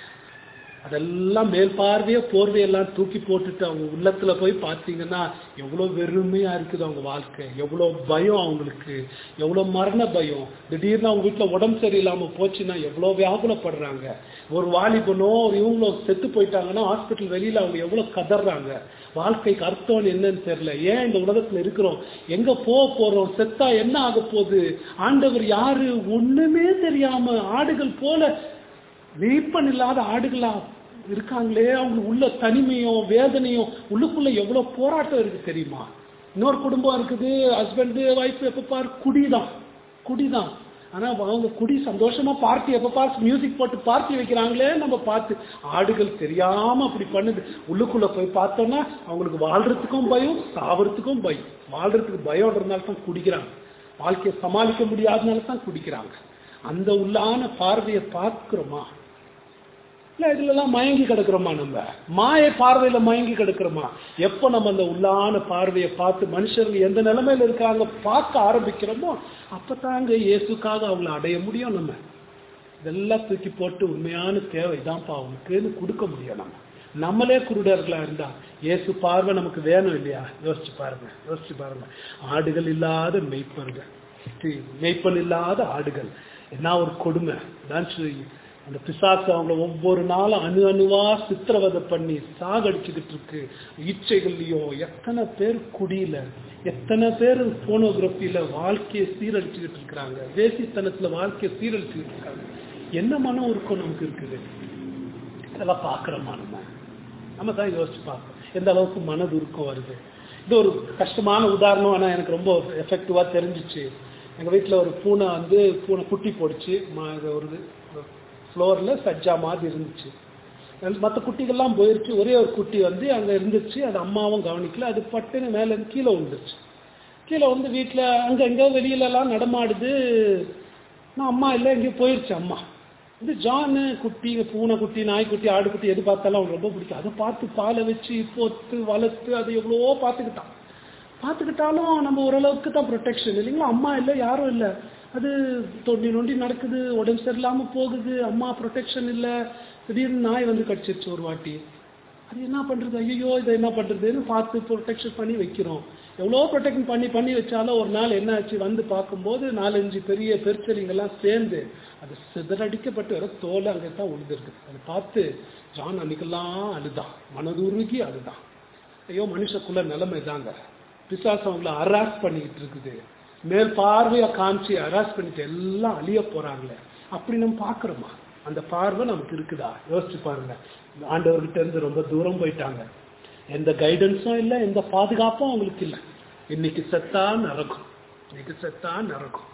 அதெல்லாம் மேல் பார்வையே போர்வையெல்லாம் தூக்கி போட்டுட்டு அவங்க உள்ளத்துல போய் பார்த்தீங்கன்னா எவ்வளவு வெறுமையா இருக்குது அவங்க வாழ்க்கை எவ்வளவு பயம் அவங்களுக்கு எவ்வளவு மரண பயம் திடீர்னு அவங்க வீட்டுல உடம்பு சரியில்லாம போச்சுன்னா எவ்வளவு வியாகுலப்படுறாங்க ஒரு வாலிபனோ ஒரு இவங்களோ செத்து போயிட்டாங்கன்னா ஹாஸ்பிட்டல் வெளியில அவங்க எவ்வளவு கதறாங்க வாழ்க்கைக்கு அர்த்தம் என்னன்னு தெரியல ஏன் இந்த உலகத்துல இருக்கிறோம் எங்க போக போறோம் செத்தா என்ன ஆக போகுது ஆண்டவர் யாரு ஒண்ணுமே தெரியாம ஆடுகள் போல வீப்பன் இல்லாத ஆடுகளா இருக்காங்களே அவங்க உள்ள தனிமையும் வேதனையும் உள்ளுக்குள்ள எவ்வளவு போராட்டம் இருக்கு தெரியுமா இன்னொரு குடும்பம் இருக்குது ஹஸ்பண்ட் ஒய்ஃப் எப்ப பார் குடிதான் குடிதான் ஆனா அவங்க குடி சந்தோஷமா பார்ட்டி எப்ப பார்த்து மியூசிக் போட்டு பார்ட்டி வைக்கிறாங்களே நம்ம பார்த்து ஆடுகள் தெரியாம அப்படி பண்ணுது உள்ளுக்குள்ள போய் பார்த்தோம்னா அவங்களுக்கு வாழ்றதுக்கும் பயம் சாவறதுக்கும் பயம் வாழ்றதுக்கு பயம்ன்றதுனால தான் குடிக்கிறாங்க வாழ்க்கையை சமாளிக்க முடியாதனால தான் குடிக்கிறாங்க அந்த உள்ளான பார்வையை பார்க்கிறோமா இல்ல இதுல எல்லாம் மயங்கி கிடக்குறோமா நம்ம மாய பார்வையில மயங்கி கிடக்குறோமா எப்ப நம்ம அந்த உள்ளான பார்வையை பார்த்து மனுஷர்கள் எந்த நிலைமையில இருக்காங்க பார்க்க ஆரம்பிக்கிறோமோ அப்பதாங்க இயேசுக்காக அவங்கள அடைய முடியும் நம்ம இதெல்லாம் தூக்கி போட்டு உண்மையான தேவை இதான்ப்பா அவனுக்குன்னு கொடுக்க முடியும் நம்ம நம்மளே குருடர்களா இருந்தா இயேசு பார்வை நமக்கு வேணும் இல்லையா யோசிச்சு பாருங்க யோசிச்சு பாருங்க ஆடுகள் இல்லாத மெய்ப்பர்கள் மெய்ப்பன் இல்லாத ஆடுகள் என்ன ஒரு கொடுமை தான் சொல்லி அந்த பிசாசு அவங்கள ஒவ்வொரு நாளும் அணு அணுவா சித்திரவதை பண்ணி சாகடிச்சுக்கிட்டு இருக்கு இச்சைகள்லயும் எத்தனை பேர் குடியில எத்தனை பேர் போனோகிராபியில வாழ்க்கையை சீரழிச்சுக்கிட்டு இருக்கிறாங்க வேசித்தனத்துல வாழ்க்கையை சீரழிச்சுக்கிட்டு இருக்காங்க என்ன மனம் இருக்கும் நமக்கு இருக்குது இதெல்லாம் பாக்குறோமா நம்ம நம்ம தான் யோசிச்சு பார்ப்போம் எந்த அளவுக்கு மனது உருக்கம் வருது இது ஒரு கஷ்டமான உதாரணம் ஆனா எனக்கு ரொம்ப எஃபெக்டிவா தெரிஞ்சிச்சு எங்க வீட்டுல ஒரு பூனை வந்து பூனை குட்டி போடுச்சு ம- இது ஒரு ஃப்ளோர்ல சஜ்ஜா மாதிரி இருந்துச்சு மற்ற குட்டிகள்லாம் போயிருச்சு ஒரே ஒரு குட்டி வந்து அங்க இருந்துச்சு அது அம்மாவும் கவனிக்கல அது பட்டுன்னு மேல இருந்து கீழே விழுந்துருச்சு கீழே வந்து வீட்டுல அங்க எங்க வெளியில எல்லாம் நடமாடுது நான் அம்மா இல்லை எங்கேயோ போயிருச்சு அம்மா இது ஜானு குட்டி பூனை குட்டி நாய்க்குட்டி ஆடுக்குட்டி எது பார்த்தாலும் அவனுக்கு ரொம்ப பிடிக்கும் அதை பார்த்து பாலை வச்சு பொத்து வளர்த்து அதை எவ்வளவோ பார்த்துக்கிட்டான் பார்த்துக்கிட்டாலும் நம்ம ஓரளவுக்கு தான் ப்ரொடெக்ஷன் இல்லைங்களா அம்மா இல்லை யாரும் இல்லை அது தொண்டி நொண்டி நடக்குது உடம்பு சரியில்லாம போகுது அம்மா ப்ரொடெக்ஷன் இல்லை திடீர்னு நாய் வந்து கடிச்சிருச்சு ஒரு வாட்டி அது என்ன பண்றது ஐயோ இதை என்ன பண்றதுன்னு பார்த்து ப்ரொடெக்ஷன் பண்ணி வைக்கிறோம் எவ்வளோ ப்ரொடெக்ஷன் பண்ணி பண்ணி வச்சாலும் ஒரு நாள் என்ன ஆச்சு வந்து பார்க்கும்போது நாலஞ்சு பெரிய பெருச்செடிங்கெல்லாம் சேர்ந்து அது சிதறடிக்கப்பட்டு வர தோல் அங்கே தான் உழுதுருக்கு அதை பார்த்து ஜான் அன்னைக்கெல்லாம் அழுதான் மனதுருகி அழுதான் ஐயோ மனுஷக்குள்ள நிலைமை தாங்க பிசாசு அவங்கள அராஸ் பண்ணிக்கிட்டு இருக்குது மேல் பார்வையா காமிச்சு அராஸ் பண்ணிட்டு எல்லாம் அழிய போறாங்களே அப்படி நம்ம பாக்குறோமா அந்த பார்வை நமக்கு இருக்குதா யோசிச்சு பாருங்க ஆண்டவர்கிட்ட இருந்து ரொம்ப தூரம் போயிட்டாங்க எந்த கைடன்ஸும் இல்லை எந்த பாதுகாப்பும் அவங்களுக்கு இல்லை இன்னைக்கு செத்தா நரகம் இன்னைக்கு செத்தா நரகம்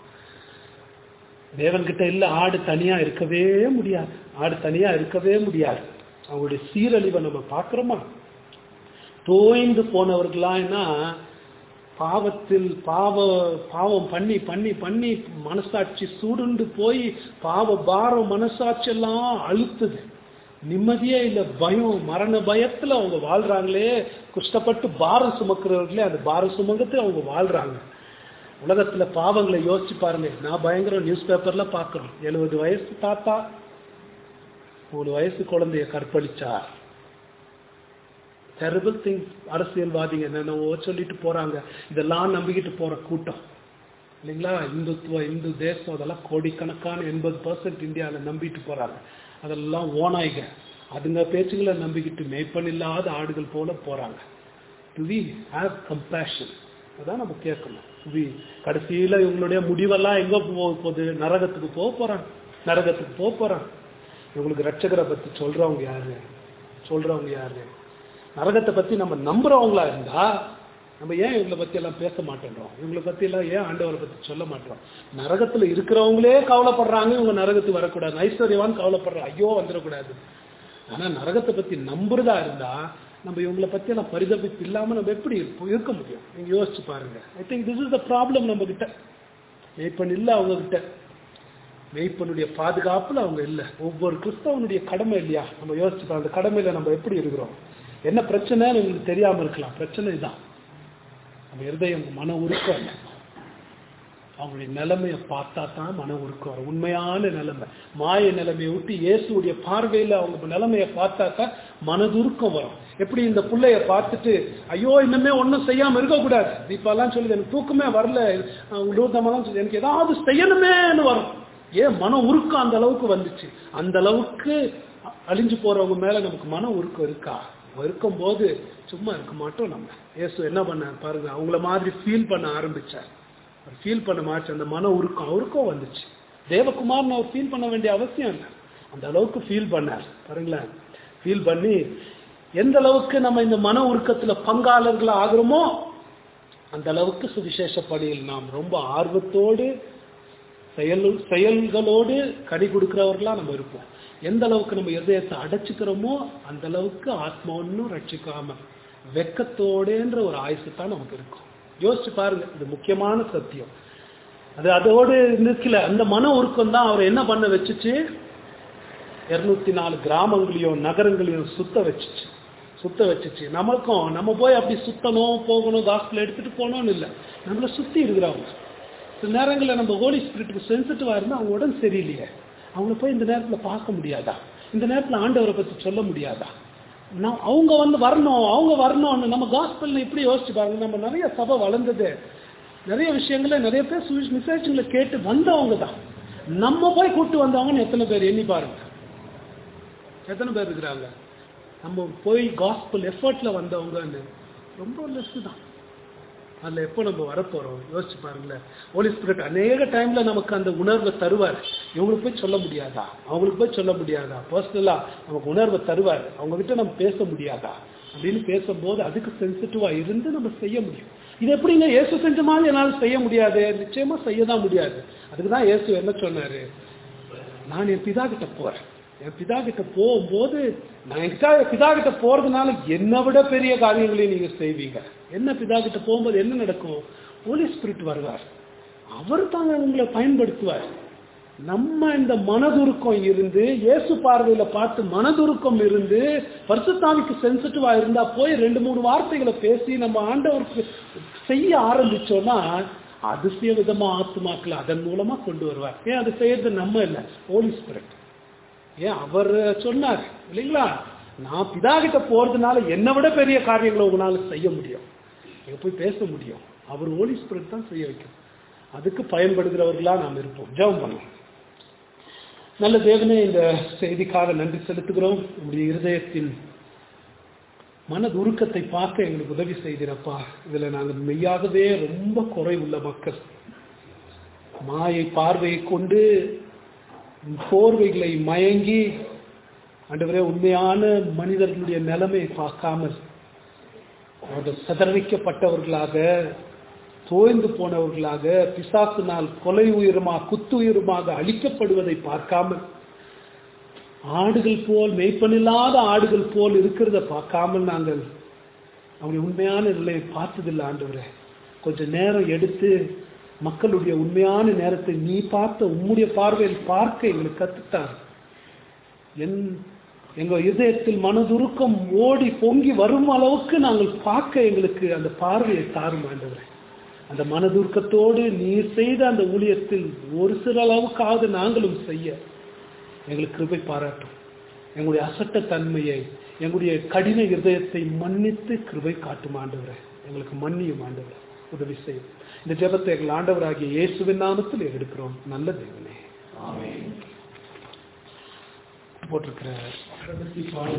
தேவன்கிட்ட இல்ல ஆடு தனியா இருக்கவே முடியாது ஆடு தனியா இருக்கவே முடியாது அவங்களுடைய சீரழிவை நம்ம பார்க்கிறோமா தோய்ந்து போனவர்களான்னா பாவத்தில் பாவ பாவம் பண்ணி பண்ணி பண்ணி மனசாட்சி சூடுண்டு போய் பாவ பாரம் மனசாட்சி எல்லாம் அழுத்துது நிம்மதியே இல்லை பயம் மரண பயத்துல அவங்க வாழ்றாங்களே கஷ்டப்பட்டு பாரம் சுமக்கிறவர்களே அந்த பாரம் சுமங்கத்து அவங்க வாழ்றாங்க உலகத்துல பாவங்களை யோசிச்சு பாருங்க நான் பயங்கர நியூஸ் பேப்பர்ல பாக்குறோம் எழுபது வயசு தாத்தா மூணு வயசு குழந்தைய கற்பழிச்சார் டெரபிள் திங்ஸ் அரசியல்வாதிங்க என்னென்னவோ சொல்லிட்டு போறாங்க இதெல்லாம் நம்பிக்கிட்டு போற கூட்டம் இல்லைங்களா இந்துத்துவ இந்து தேசம் அதெல்லாம் கோடிக்கணக்கான எண்பது பர்சன்ட் இந்தியாவில் நம்பிட்டு போறாங்க அதெல்லாம் ஓநாய்க அதுங்க பேச்சுகளை நம்பிக்கிட்டு மேய்ப்பன் இல்லாத ஆடுகள் போல போறாங்க டு வி ஹாவ் கம்பேஷன் அதான் நம்ம கேட்கணும் வி கடைசியில இவங்களுடைய முடிவெல்லாம் எங்க போக போகுது நரகத்துக்கு போக போறாங்க நரகத்துக்கு போக போறாங்க இவங்களுக்கு ரட்சகரை பத்தி சொல்றவங்க யாரு சொல்றவங்க யாரு நரகத்தை பத்தி நம்ம நம்புறவங்களா இருந்தா நம்ம ஏன் இவங்களை பத்தி எல்லாம் பேச மாட்டேன்றோம் இவங்களை பத்தி எல்லாம் ஏன் ஆண்டவரை பத்தி சொல்ல மாட்டோம் நரகத்துல இருக்கிறவங்களே கவலைப்படுறாங்க இவங்க நரகத்துக்கு வரக்கூடாது ஐஸ்வர்யவான் கவலைப்படுறாங்க ஐயோ வந்துடக்கூடாது ஆனா நரகத்தை பத்தி நம்புறதா இருந்தா நம்ம இவங்களை பத்தி எல்லாம் பரிதபிப்பு இல்லாம நம்ம எப்படி இருப்போம் இருக்க முடியும் நீங்க யோசிச்சு பாருங்க I think this is the problem நம்ம கிட்ட மெய்ப்பன் இல்ல அவங்க கிட்ட மெய்ப்பனுடைய பாதுகாப்புல அவங்க இல்ல ஒவ்வொரு கிறிஸ்தவனுடைய கடமை இல்லையா நம்ம யோசிச்சு பாருங்க அந்த கடமையில நம்ம எப்படி இருக்கிறோம் என்ன பிரச்சனைன்னு உங்களுக்கு தெரியாம இருக்கலாம் பிரச்சனை இதான் நம்ம இருதயம் மன உருக்கம் இல்லை அவங்களுடைய நிலைமையை பார்த்தா தான் மன உருக்கம் வரும் உண்மையான நிலைமை மாய நிலைமையை விட்டு இயேசுடைய பார்வையில் அவங்க நிலைமையை பார்த்தா தான் மனதுருக்கம் வரும் எப்படி இந்த பிள்ளைய பார்த்துட்டு ஐயோ இன்னுமே ஒன்றும் செய்யாம இருக்கக்கூடாது இப்பெல்லாம் சொல்லுது எனக்கு தூக்கமே வரல லூர்தமெல்லாம் சொல்லி எனக்கு ஏதாவது செய்யணுமேன்னு வரும் ஏன் மன உருக்கம் அந்த அளவுக்கு வந்துச்சு அந்த அளவுக்கு அழிஞ்சு போறவங்க மேல நமக்கு மன உருக்கம் இருக்கா இருக்கும் போது சும்மா இருக்க மாட்டோம் நம்ம இயேசு என்ன பண்ணார் பாருங்க அவங்கள மாதிரி ஃபீல் பண்ண ஆரம்பிச்சார் ஃபீல் பண்ண மாச்சு அந்த மன உருக்கம் அவருக்கும் வந்துச்சு தேவகுமார்னு அவர் ஃபீல் பண்ண வேண்டிய அவசியம் இல்லை அந்த அளவுக்கு ஃபீல் பண்ணார் பாருங்களேன் ஃபீல் பண்ணி எந்த அளவுக்கு நம்ம இந்த மன உருக்கத்துல பங்காளர்கள் ஆகிறோமோ அந்த அளவுக்கு சுவிசேஷ பணியில் நாம் ரொம்ப ஆர்வத்தோடு செயல் செயல்களோடு கனி கொடுக்கிறவர்களா நம்ம இருப்போம் எந்த அளவுக்கு நம்ம இதயத்தை அடைச்சுக்கிறோமோ அந்த அளவுக்கு ஆத்மா ஒன்றும் ரட்சிக்காம வெக்கத்தோடேன்ற ஒரு ஆயுசு தான் நமக்கு இருக்கும் யோசிச்சு பாருங்க இது முக்கியமான சத்தியம் அது அதோடு நிற்கல அந்த மன உருக்கம் தான் அவர் என்ன பண்ண வச்சுச்சு இருநூத்தி நாலு கிராமங்களையும் நகரங்களையும் சுத்த வச்சுச்சு சுத்த வச்சுச்சு நமக்கும் நம்ம போய் அப்படி சுத்தணும் போகணும் காஸ்பிள் எடுத்துட்டு போகணும்னு இல்லை நம்மளை சுத்தி இருக்கிறவங்க சில நேரங்களில் நம்ம ஹோலி ஸ்பிரிட்டுக்கு சென்சிட்டிவா இருந்தால் அவங்க உடம்பு சரியில்லையே அவங்கள போய் இந்த நேரத்தில் பார்க்க முடியாதா இந்த நேரத்தில் ஆண்டவரை பற்றி சொல்ல முடியாதா நான் அவங்க வந்து வரணும் அவங்க வரணும்னு நம்ம காஸ்பல்ல இப்படி யோசிச்சு பாருங்க நம்ம நிறைய சபை வளர்ந்தது நிறைய விஷயங்கள நிறைய பேர் மெசேஜ்களை கேட்டு வந்தவங்க தான் நம்ம போய் கூட்டு வந்தவங்கன்னு எத்தனை பேர் எண்ணி பாருங்க எத்தனை பேர் இருக்கிறாங்க நம்ம போய் காஸ்பல் எஃபர்ட்ல வந்தவங்கன்னு ரொம்ப லெஸ் தான் அதில் எப்போ நம்ம வரப்போறோம் யோசிச்சு பாருங்களேன் ஹோலி ஸ்பிரிட் அநேக டைம்ல நமக்கு அந்த உணர்வை தருவார் இவங்களுக்கு போய் சொல்ல முடியாதா அவங்களுக்கு போய் சொல்ல முடியாதா பர்சனலா நமக்கு உணர்வை தருவார் அவங்க கிட்ட நம்ம பேச முடியாதா அப்படின்னு பேசும்போது அதுக்கு சென்சிட்டிவா இருந்து நம்ம செய்ய முடியும் இது எப்படிங்க இயேசு செஞ்ச மாதிரி என்னால் செய்ய முடியாது நிச்சயமா செய்ய தான் முடியாது அதுக்கு தான் இயேசு என்ன சொன்னாரு நான் என் பிதா கிட்ட போறேன் என் பிதா கிட்ட போகும்போது நான் என் பிதா பிதா கிட்ட போறதுனால என்னை விட பெரிய காரியங்களையும் நீங்க செய்வீங்க என்ன பிதா கிட்ட போகும்போது என்ன நடக்கும் ஹோலி ஸ்பிரிட் வருவார் அவர் தாங்க உங்களை பயன்படுத்துவார் நம்ம இந்த மனதுருக்கம் இருந்து இயேசு பார்வையில பார்த்து மனதுருக்கம் இருந்து பரிசுத்தாவிக்கு சென்சிட்டிவா இருந்தா போய் ரெண்டு மூணு வார்த்தைகளை பேசி நம்ம ஆண்டவருக்கு செய்ய ஆரம்பிச்சோம்னா அதிசய விதமா ஆத்துமாக்களை அதன் மூலமா கொண்டு வருவார் ஏன் அது செய்யறது நம்ம இல்லை ஹோலி ஸ்பிரிட் ஏன் அவர் சொன்னார் இல்லைங்களா நான் பிதா கிட்ட போறதுனால என்னை விட பெரிய காரியங்களை உங்களால செய்ய முடியும் நீங்க போய் பேச முடியும் அவர் ஹோலி ஸ்பிரிட் தான் செய்ய வைக்கும் அதுக்கு பயன்படுகிறவர்களா நாம் இருப்போம் ஜெபம் பண்ணுவோம் நல்ல தேவனே இந்த செய்திக்காக நன்றி செலுத்துகிறோம் உங்களுடைய இருதயத்தின் மனது உருக்கத்தை பார்க்க எங்களுக்கு உதவி செய்திருப்பா இதுல நாங்கள் மெய்யாகவே ரொம்ப குறை உள்ள மக்கள் மாயை பார்வையை கொண்டு போர்வைகளை மயங்கி ஆண்டவரே உண்மையான மனிதர்களுடைய நிலைமையை பார்க்காமல் அவர்கள் சிதறடிக்கப்பட்டவர்களாக தோய்ந்து போனவர்களாக பிசாசினால் கொலை உயிரமா குத்து உயிரமாக அழிக்கப்படுவதை பார்க்காமல் ஆடுகள் போல் மெய்ப்பனில்லாத ஆடுகள் போல் இருக்கிறத பார்க்காமல் நாங்கள் அவங்களுடைய உண்மையான நிலையை பார்த்ததில்லை ஆண்டவரே கொஞ்சம் நேரம் எடுத்து மக்களுடைய உண்மையான நேரத்தை நீ பார்த்த உம்முடைய பார்வையில் பார்க்க எங்களுக்கு கத்துத்தார் என் எங்க இதயத்தில் மனதுருக்கம் ஓடி பொங்கி வரும் அளவுக்கு நாங்கள் பார்க்க எங்களுக்கு அந்த பார்வையை தாரும் ஆண்டவரே அந்த மனதுருக்கத்தோடு நீர் செய்த அந்த ஊழியத்தில் ஒரு சில அளவுக்காவது நாங்களும் செய்ய எங்களுக்கு கிருபை பாராட்டும் எங்களுடைய அசட்ட தன்மையை எங்களுடைய கடின இருதயத்தை மன்னித்து கிருபை காட்டும் ஆண்டவரே எங்களுக்கு மன்னியும் ஆண்டவரே உதவி செய்யும் இந்த ஜெபத்தை எங்கள் ஆண்டவராகிய இயேசுவின் நாமத்தில் எடுக்கிறோம் நல்ல தேவனே போட்டிருக்கிற கடைசி பாடல்